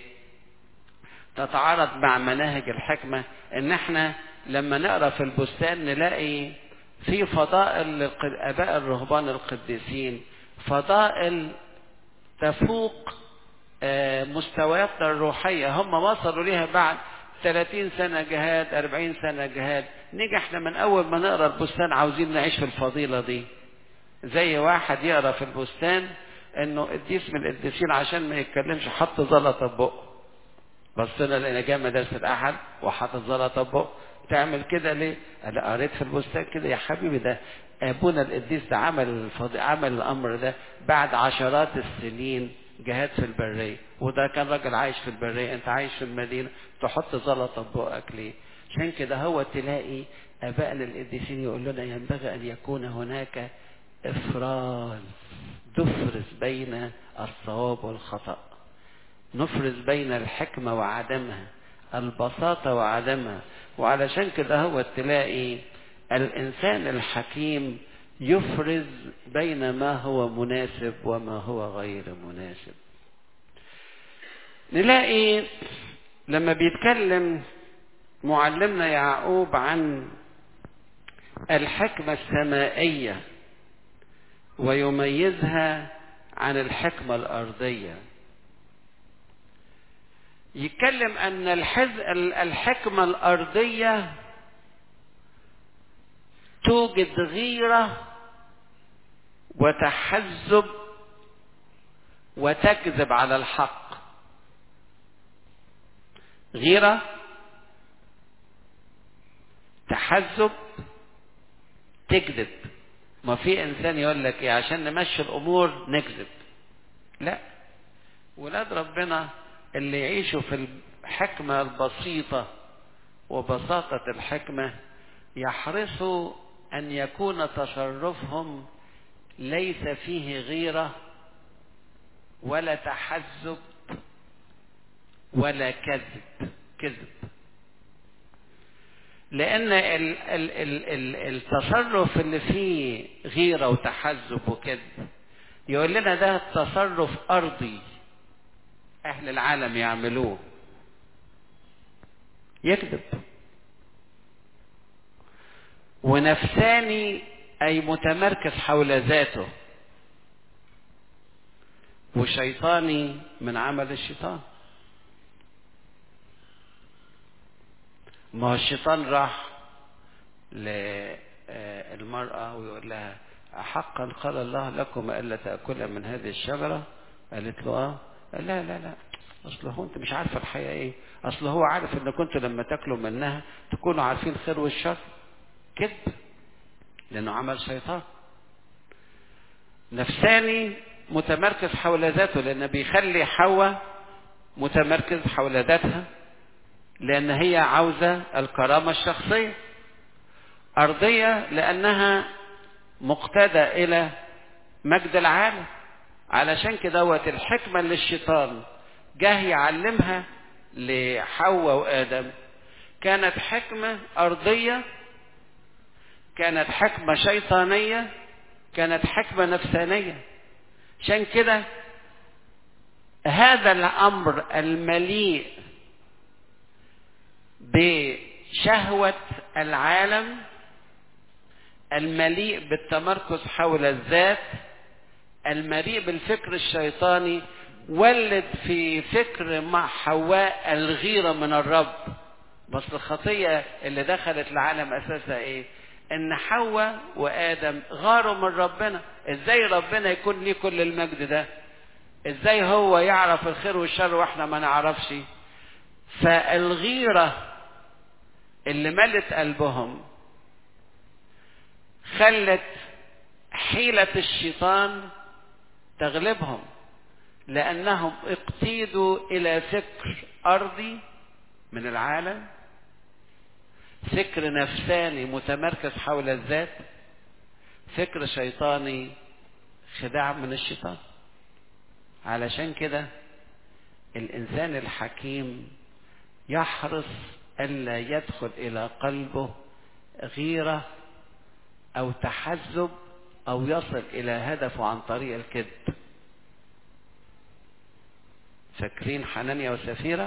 تتعارض مع مناهج الحكمة إن إحنا لما نقرأ في البستان نلاقي في فضائل للآباء الرهبان القديسين فضائل تفوق مستوياتنا الروحية هم وصلوا ليها بعد 30 سنة جهاد 40 سنة جهاد نيجي احنا من أول ما نقرأ البستان عاوزين نعيش في الفضيلة دي زي واحد يقرأ في البستان انه قديس من القديسين عشان ما يتكلمش حط زلطة بقه بصينا لقينا جاي مدرسة الأحد وحاطط زلطة بقه تعمل كده ليه؟ قال قريت في البستان كده يا حبيبي ده ابونا القديس ده عمل الفضي... عمل الامر ده بعد عشرات السنين جهاد في البريه وده كان راجل عايش في البريه انت عايش في المدينه تحط زلطه في بقك ليه؟ عشان كده هو تلاقي ابائنا القديسين يقول لنا ينبغي ان يكون هناك افراز تفرز بين الصواب والخطأ نفرز بين الحكمة وعدمها البساطة وعدمها وعلشان كده هو تلاقي الإنسان الحكيم يفرز بين ما هو مناسب وما هو غير مناسب نلاقي لما بيتكلم معلمنا يعقوب عن الحكمة السمائية ويميزها عن الحكمة الأرضية يتكلم أن الحز... الحكمة الأرضية توجد غيرة وتحزب وتكذب على الحق غيرة تحزب تكذب ما في انسان يقول لك ايه عشان نمشي الامور نكذب لا ولاد ربنا اللي يعيشوا في الحكمة البسيطة وبساطة الحكمة يحرصوا أن يكون تصرفهم ليس فيه غيرة ولا تحزب ولا كذب كذب لأن ال ال ال ال التصرف اللي فيه غيرة وتحزب وكذب يقول لنا ده تصرف أرضي أهل العالم يعملوه يكذب ونفساني أي متمركز حول ذاته وشيطاني من عمل الشيطان ما هو الشيطان راح للمرأة ويقول لها حقا قال الله لكم ألا تأكل من هذه الشجرة قالت له اه قال لا لا لا اصل هو انت مش عارفه الحقيقه ايه اصل هو عارف ان كنتوا لما تاكلوا منها تكونوا عارفين الخير والشر كذب لانه عمل شيطان نفساني متمركز حول ذاته لان بيخلي حواء متمركز حول ذاتها لان هي عاوزه الكرامه الشخصيه ارضيه لانها مقتدى الى مجد العالم علشان كده الحكمه اللي الشيطان جه يعلمها لحواء وادم كانت حكمه ارضيه كانت حكمه شيطانيه كانت حكمه نفسانيه عشان كده هذا الامر المليء بشهوه العالم المليء بالتمركز حول الذات المليء بالفكر الشيطاني ولد في فكر مع حواء الغيره من الرب بس الخطيه اللي دخلت العالم اساسها ايه ان حواء وادم غاروا من ربنا ازاي ربنا يكون ليه كل المجد ده ازاي هو يعرف الخير والشر واحنا ما نعرفش فالغيره اللي ملت قلبهم خلت حيله الشيطان تغلبهم لانهم اقتيدوا الى فكر ارضي من العالم فكر نفساني متمركز حول الذات فكر شيطاني خداع من الشيطان علشان كده الانسان الحكيم يحرص الا يدخل الى قلبه غيره او تحزب او يصل الى هدفه عن طريق الكذب فاكرين حنانيا وسفيرة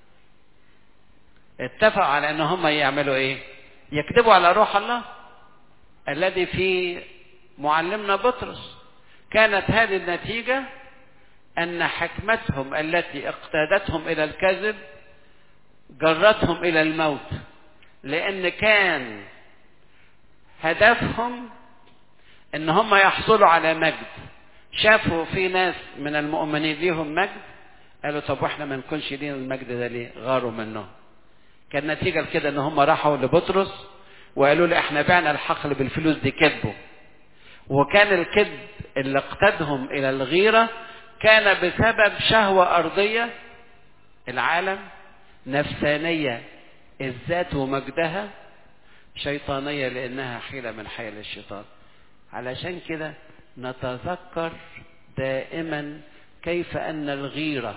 اتفقوا على ان هم يعملوا ايه يكذبوا على روح الله الذي في معلمنا بطرس كانت هذه النتيجة ان حكمتهم التي اقتادتهم الى الكذب جرتهم الى الموت لان كان هدفهم ان هم يحصلوا على مجد شافوا في ناس من المؤمنين ليهم مجد قالوا طب واحنا ما نكونش لينا المجد ده ليه غاروا منه كان نتيجة لكده ان هم راحوا لبطرس وقالوا له احنا بعنا الحقل بالفلوس دي كذبوا وكان الكذب اللي اقتدهم الى الغيرة كان بسبب شهوة ارضية العالم نفسانية الذات ومجدها شيطانية لانها حيلة من حيل الشيطان علشان كده نتذكر دائما كيف ان الغيره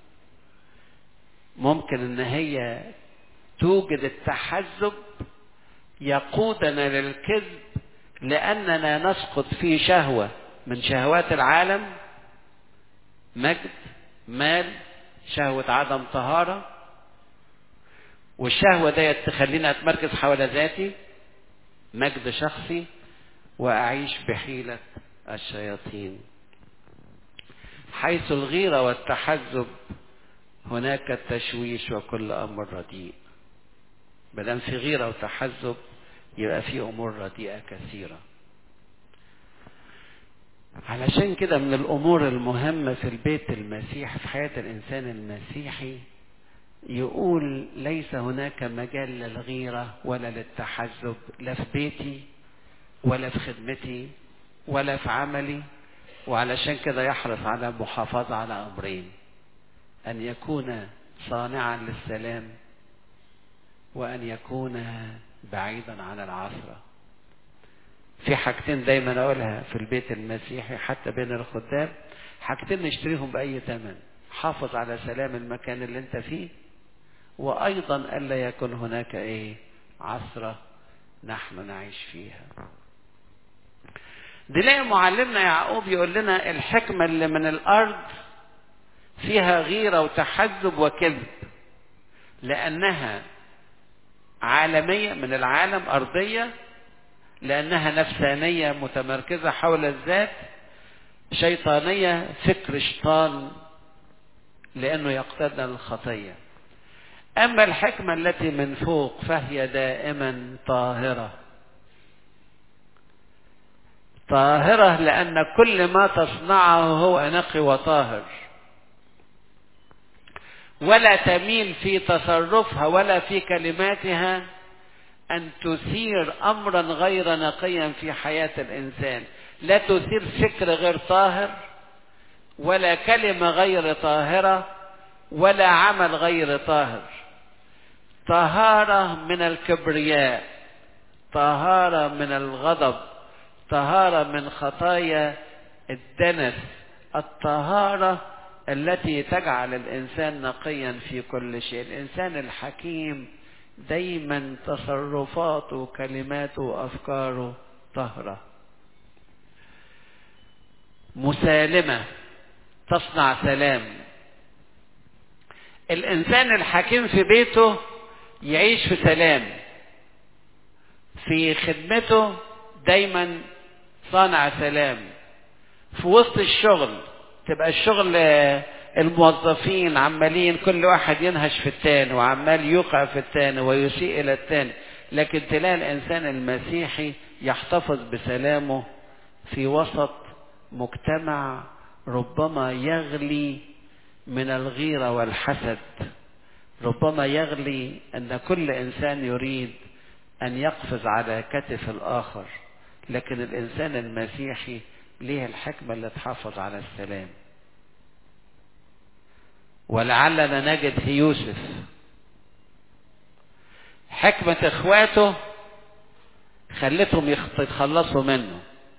ممكن ان هي توجد التحزب يقودنا للكذب لاننا نسقط في شهوه من شهوات العالم مجد مال شهوه عدم طهاره والشهوه ديت تخلينا اتمركز حول ذاتي مجد شخصي واعيش بحيله الشياطين حيث الغيره والتحزب هناك التشويش وكل امر رديء مادام في غيره وتحزب يبقى في امور رديئه كثيره علشان كده من الامور المهمه في البيت المسيحي في حياه الانسان المسيحي يقول ليس هناك مجال للغيره ولا للتحزب لا في بيتي ولا في خدمتي ولا في عملي وعلشان كده يحرص على المحافظه على امرين أن يكون صانعا للسلام وأن يكون بعيدا عن العثرة في حاجتين دايما أقولها في البيت المسيحي حتى بين الخدام حاجتين نشتريهم بأي ثمن حافظ على سلام المكان اللي انت فيه وأيضا ألا يكون هناك إيه عثرة نحن نعيش فيها نلاقي معلمنا يعقوب يقول لنا الحكمة اللي من الأرض فيها غيرة وتحزب وكذب لأنها عالمية من العالم أرضية لأنها نفسانية متمركزة حول الذات شيطانية فكر شيطان لأنه يقتدنا للخطية أما الحكمة التي من فوق فهي دائما طاهرة طاهرة لأن كل ما تصنعه هو نقي وطاهر ولا تميل في تصرفها ولا في كلماتها أن تثير أمرا غير نقيا في حياة الإنسان لا تثير فكر غير طاهر ولا كلمة غير طاهرة ولا عمل غير طاهر طهارة من الكبرياء طهارة من الغضب طهارة من خطايا الدنس الطهارة التي تجعل الإنسان نقيا في كل شيء الإنسان الحكيم دايما تصرفاته وكلماته وأفكاره طهرة مسالمة تصنع سلام الإنسان الحكيم في بيته يعيش في سلام في خدمته دايما صانع سلام في وسط الشغل تبقى الشغل الموظفين عمالين كل واحد ينهش في التاني وعمال يوقع في التاني ويسيء إلى التاني لكن تلاقي الإنسان المسيحي يحتفظ بسلامه في وسط مجتمع ربما يغلي من الغيرة والحسد ربما يغلي أن كل إنسان يريد أن يقفز على كتف الآخر لكن الإنسان المسيحي ليه الحكمة اللي تحافظ على السلام ولعلنا نجد في يوسف حكمة إخواته خلتهم يتخلصوا منه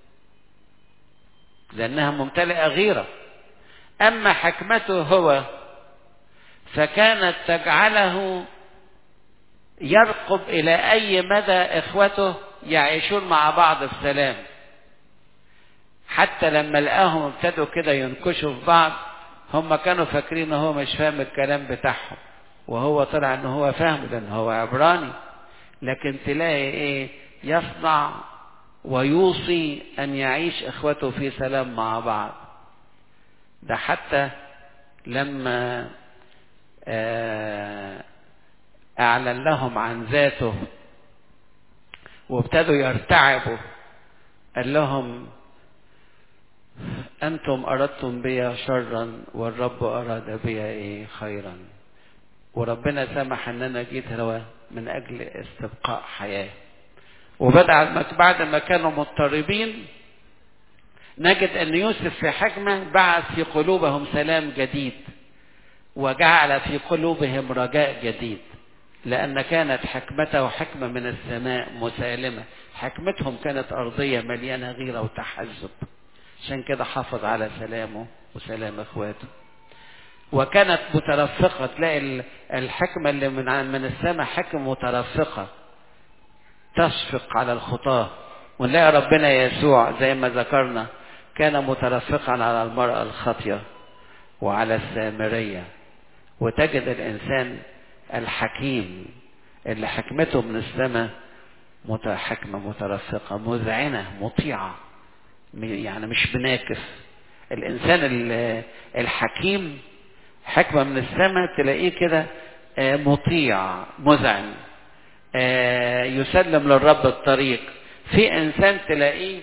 لأنها ممتلئة غيرة أما حكمته هو فكانت تجعله يرقب إلى أي مدى إخوته يعيشون مع بعض في سلام حتى لما لقاهم ابتدوا كده ينكشوا في بعض هم كانوا فاكرين ان هو مش فاهم الكلام بتاعهم وهو طلع ان هو فاهم لان هو عبراني لكن تلاقي ايه يصنع ويوصي ان يعيش اخوته في سلام مع بعض ده حتى لما اعلن لهم عن ذاته وابتدوا يرتعبوا قال لهم أنتم أردتم بي شرا والرب أراد بي إيه خيرا وربنا سمح أن أنا جيت هو من أجل استبقاء حياة وبدأ بعد ما كانوا مضطربين نجد أن يوسف في حكمة بعث في قلوبهم سلام جديد وجعل في قلوبهم رجاء جديد لأن كانت حكمته حكمة من السماء مسالمة حكمتهم كانت أرضية مليانة غيرة وتحزب عشان كده حافظ على سلامه وسلام اخواته وكانت مترفقة تلاقي الحكمة اللي من من السماء حكم مترفقة تشفق على الخطاة ونلاقي ربنا يسوع زي ما ذكرنا كان مترفقا على المرأة الخاطية وعلى السامرية وتجد الإنسان الحكيم اللي حكمته من السماء حكمة مترفقة مذعنة مطيعة يعني مش بناكف الإنسان الحكيم حكمة من السماء تلاقيه كده مطيع مذعن يسلم للرب الطريق في إنسان تلاقيه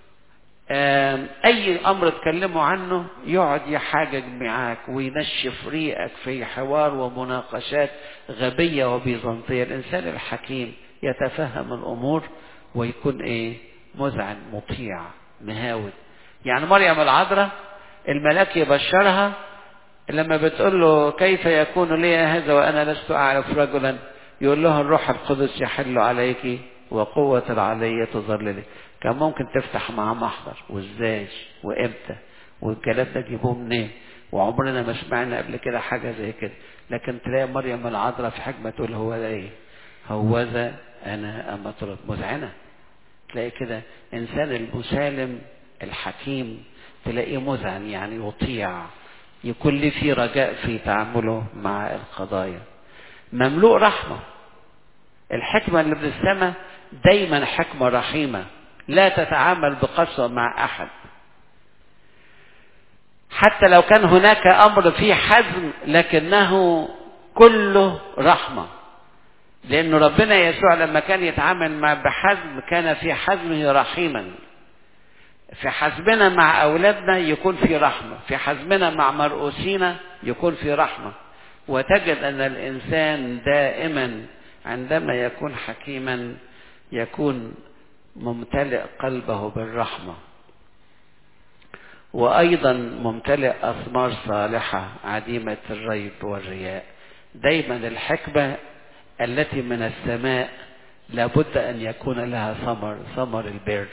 أي أمر تكلمه عنه يقعد يحاجج معاك وينشف ريقك في حوار ومناقشات غبية وبيزنطية الإنسان الحكيم يتفهم الأمور ويكون إيه مذعن مطيع مهاود يعني مريم العذراء الملاك يبشرها لما بتقول له كيف يكون لي هذا وأنا لست أعرف رجلا يقول لها الروح القدس يحل عليك وقوة العلية تظللك كان ممكن تفتح معاه محضر وازاي وامتى والكلام ده جيبوه منين وعمرنا ما سمعنا قبل كده حاجة زي كده لكن تلاقي مريم العذراء في حكمة تقول هو ده ايه هوذا انا اما طلب مذعنة تلاقي كده انسان المسالم الحكيم تلاقيه مذعن يعني يطيع يكون لي في رجاء في تعامله مع القضايا مملوء رحمة الحكمة اللي من السماء دايما حكمة رحيمة لا تتعامل بقسوة مع أحد حتى لو كان هناك أمر فيه حزم لكنه كله رحمة لأن ربنا يسوع لما كان يتعامل مع بحزم كان في حزمه رحيما في حزبنا مع أولادنا يكون في رحمة في حزبنا مع مرؤوسينا يكون في رحمة وتجد أن الإنسان دائما عندما يكون حكيما يكون ممتلئ قلبه بالرحمة وأيضا ممتلئ أثمار صالحة عديمة الريب والرياء دايما الحكمة التي من السماء لابد أن يكون لها ثمر ثمر البر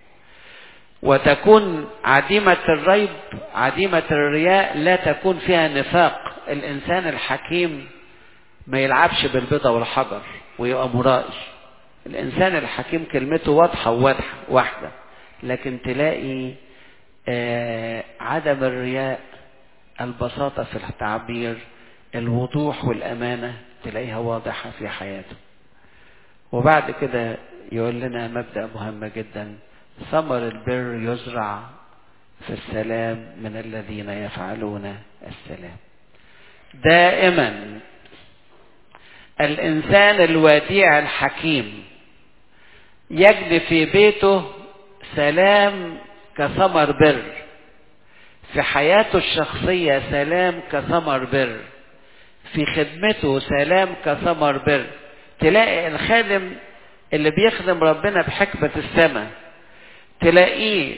وتكون عديمة الريب عديمة الرياء لا تكون فيها نفاق الإنسان الحكيم ما يلعبش بالبيضة والحجر ويبقى مرائي الإنسان الحكيم كلمته واضحة وواضحة واحدة لكن تلاقي آه عدم الرياء البساطة في التعبير الوضوح والأمانة تلاقيها واضحة في حياته وبعد كده يقول لنا مبدأ مهم جدا ثمر البر يزرع في السلام من الذين يفعلون السلام دائما الإنسان الوديع الحكيم يجني في بيته سلام كثمر بر في حياته الشخصية سلام كثمر بر في خدمته سلام كثمر بر تلاقي الخادم اللي بيخدم ربنا بحكمة السماء تلاقيه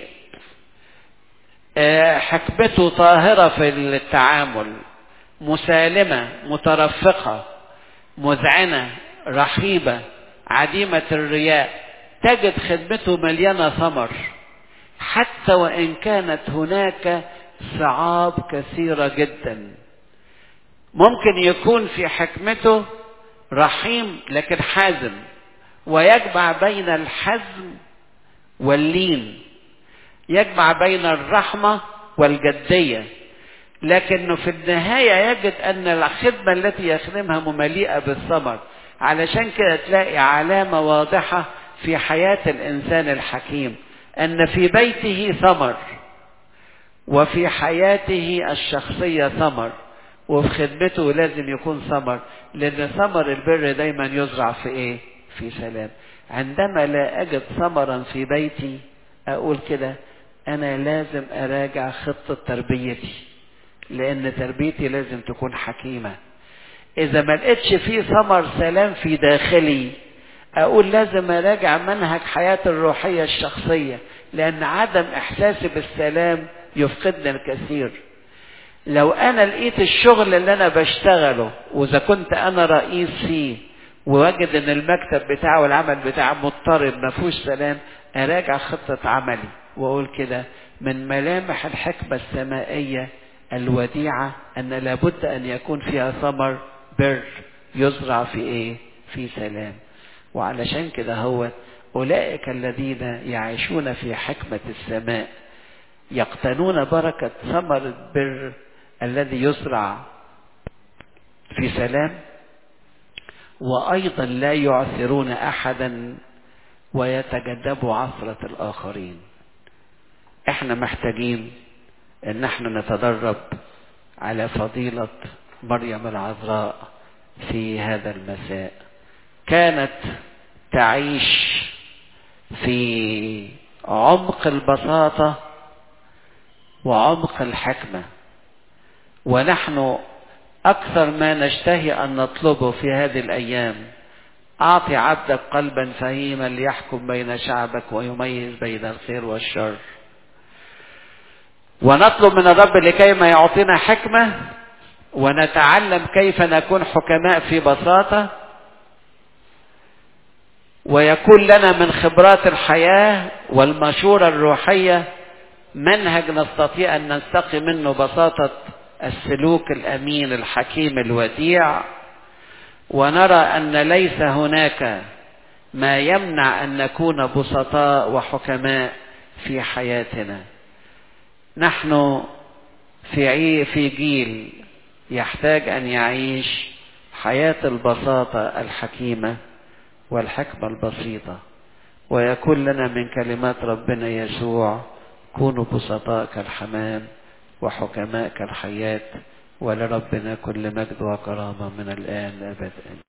حكمته طاهرة في التعامل مسالمة مترفقة مذعنة رحيبة عديمة الرياء تجد خدمته مليانة ثمر حتى وإن كانت هناك صعاب كثيرة جدا ممكن يكون في حكمته رحيم لكن حازم ويجمع بين الحزم واللين يجمع بين الرحمة والجدية لكنه في النهاية يجد أن الخدمة التي يخدمها ممليئة بالثمر علشان كده تلاقي علامة واضحة في حياة الإنسان الحكيم أن في بيته ثمر وفي حياته الشخصية ثمر وفي خدمته لازم يكون ثمر لأن ثمر البر دايما يزرع في إيه؟ في سلام عندما لا أجد ثمرا في بيتي أقول كده أنا لازم أراجع خطة تربيتي لأن تربيتي لازم تكون حكيمة إذا ما لقيتش فيه ثمر سلام في داخلي أقول لازم أراجع منهج حياتي الروحية الشخصية لأن عدم إحساسي بالسلام يفقدني الكثير لو أنا لقيت الشغل اللي أنا بشتغله وإذا كنت أنا رئيس فيه ووجد ان المكتب بتاعه والعمل بتاعه مضطرب ما فيهوش سلام اراجع خطة عملي واقول كده من ملامح الحكمة السمائية الوديعة ان لابد ان يكون فيها ثمر بر يزرع في ايه في سلام وعلشان كده هو اولئك الذين يعيشون في حكمة السماء يقتنون بركة ثمر البر الذي يزرع في سلام وأيضا لا يعثرون أحدا ويتجنبوا عثرة الآخرين احنا محتاجين ان احنا نتدرب على فضيلة مريم العذراء في هذا المساء كانت تعيش في عمق البساطة وعمق الحكمة ونحن أكثر ما نشتهي أن نطلبه في هذه الأيام أعطي عبدك قلبا فهيما ليحكم بين شعبك ويميز بين الخير والشر ونطلب من الرب لكي ما يعطينا حكمة ونتعلم كيف نكون حكماء في بساطة ويكون لنا من خبرات الحياة والمشورة الروحية منهج نستطيع أن نستقي منه بساطة السلوك الامين الحكيم الوديع ونرى ان ليس هناك ما يمنع ان نكون بسطاء وحكماء في حياتنا نحن في عي في جيل يحتاج ان يعيش حياه البساطه الحكيمه والحكمه البسيطه ويكون لنا من كلمات ربنا يسوع كونوا بسطاء كالحمام وحكماء كالحياة ولربنا كل مجد وكرامة من الآن أبدا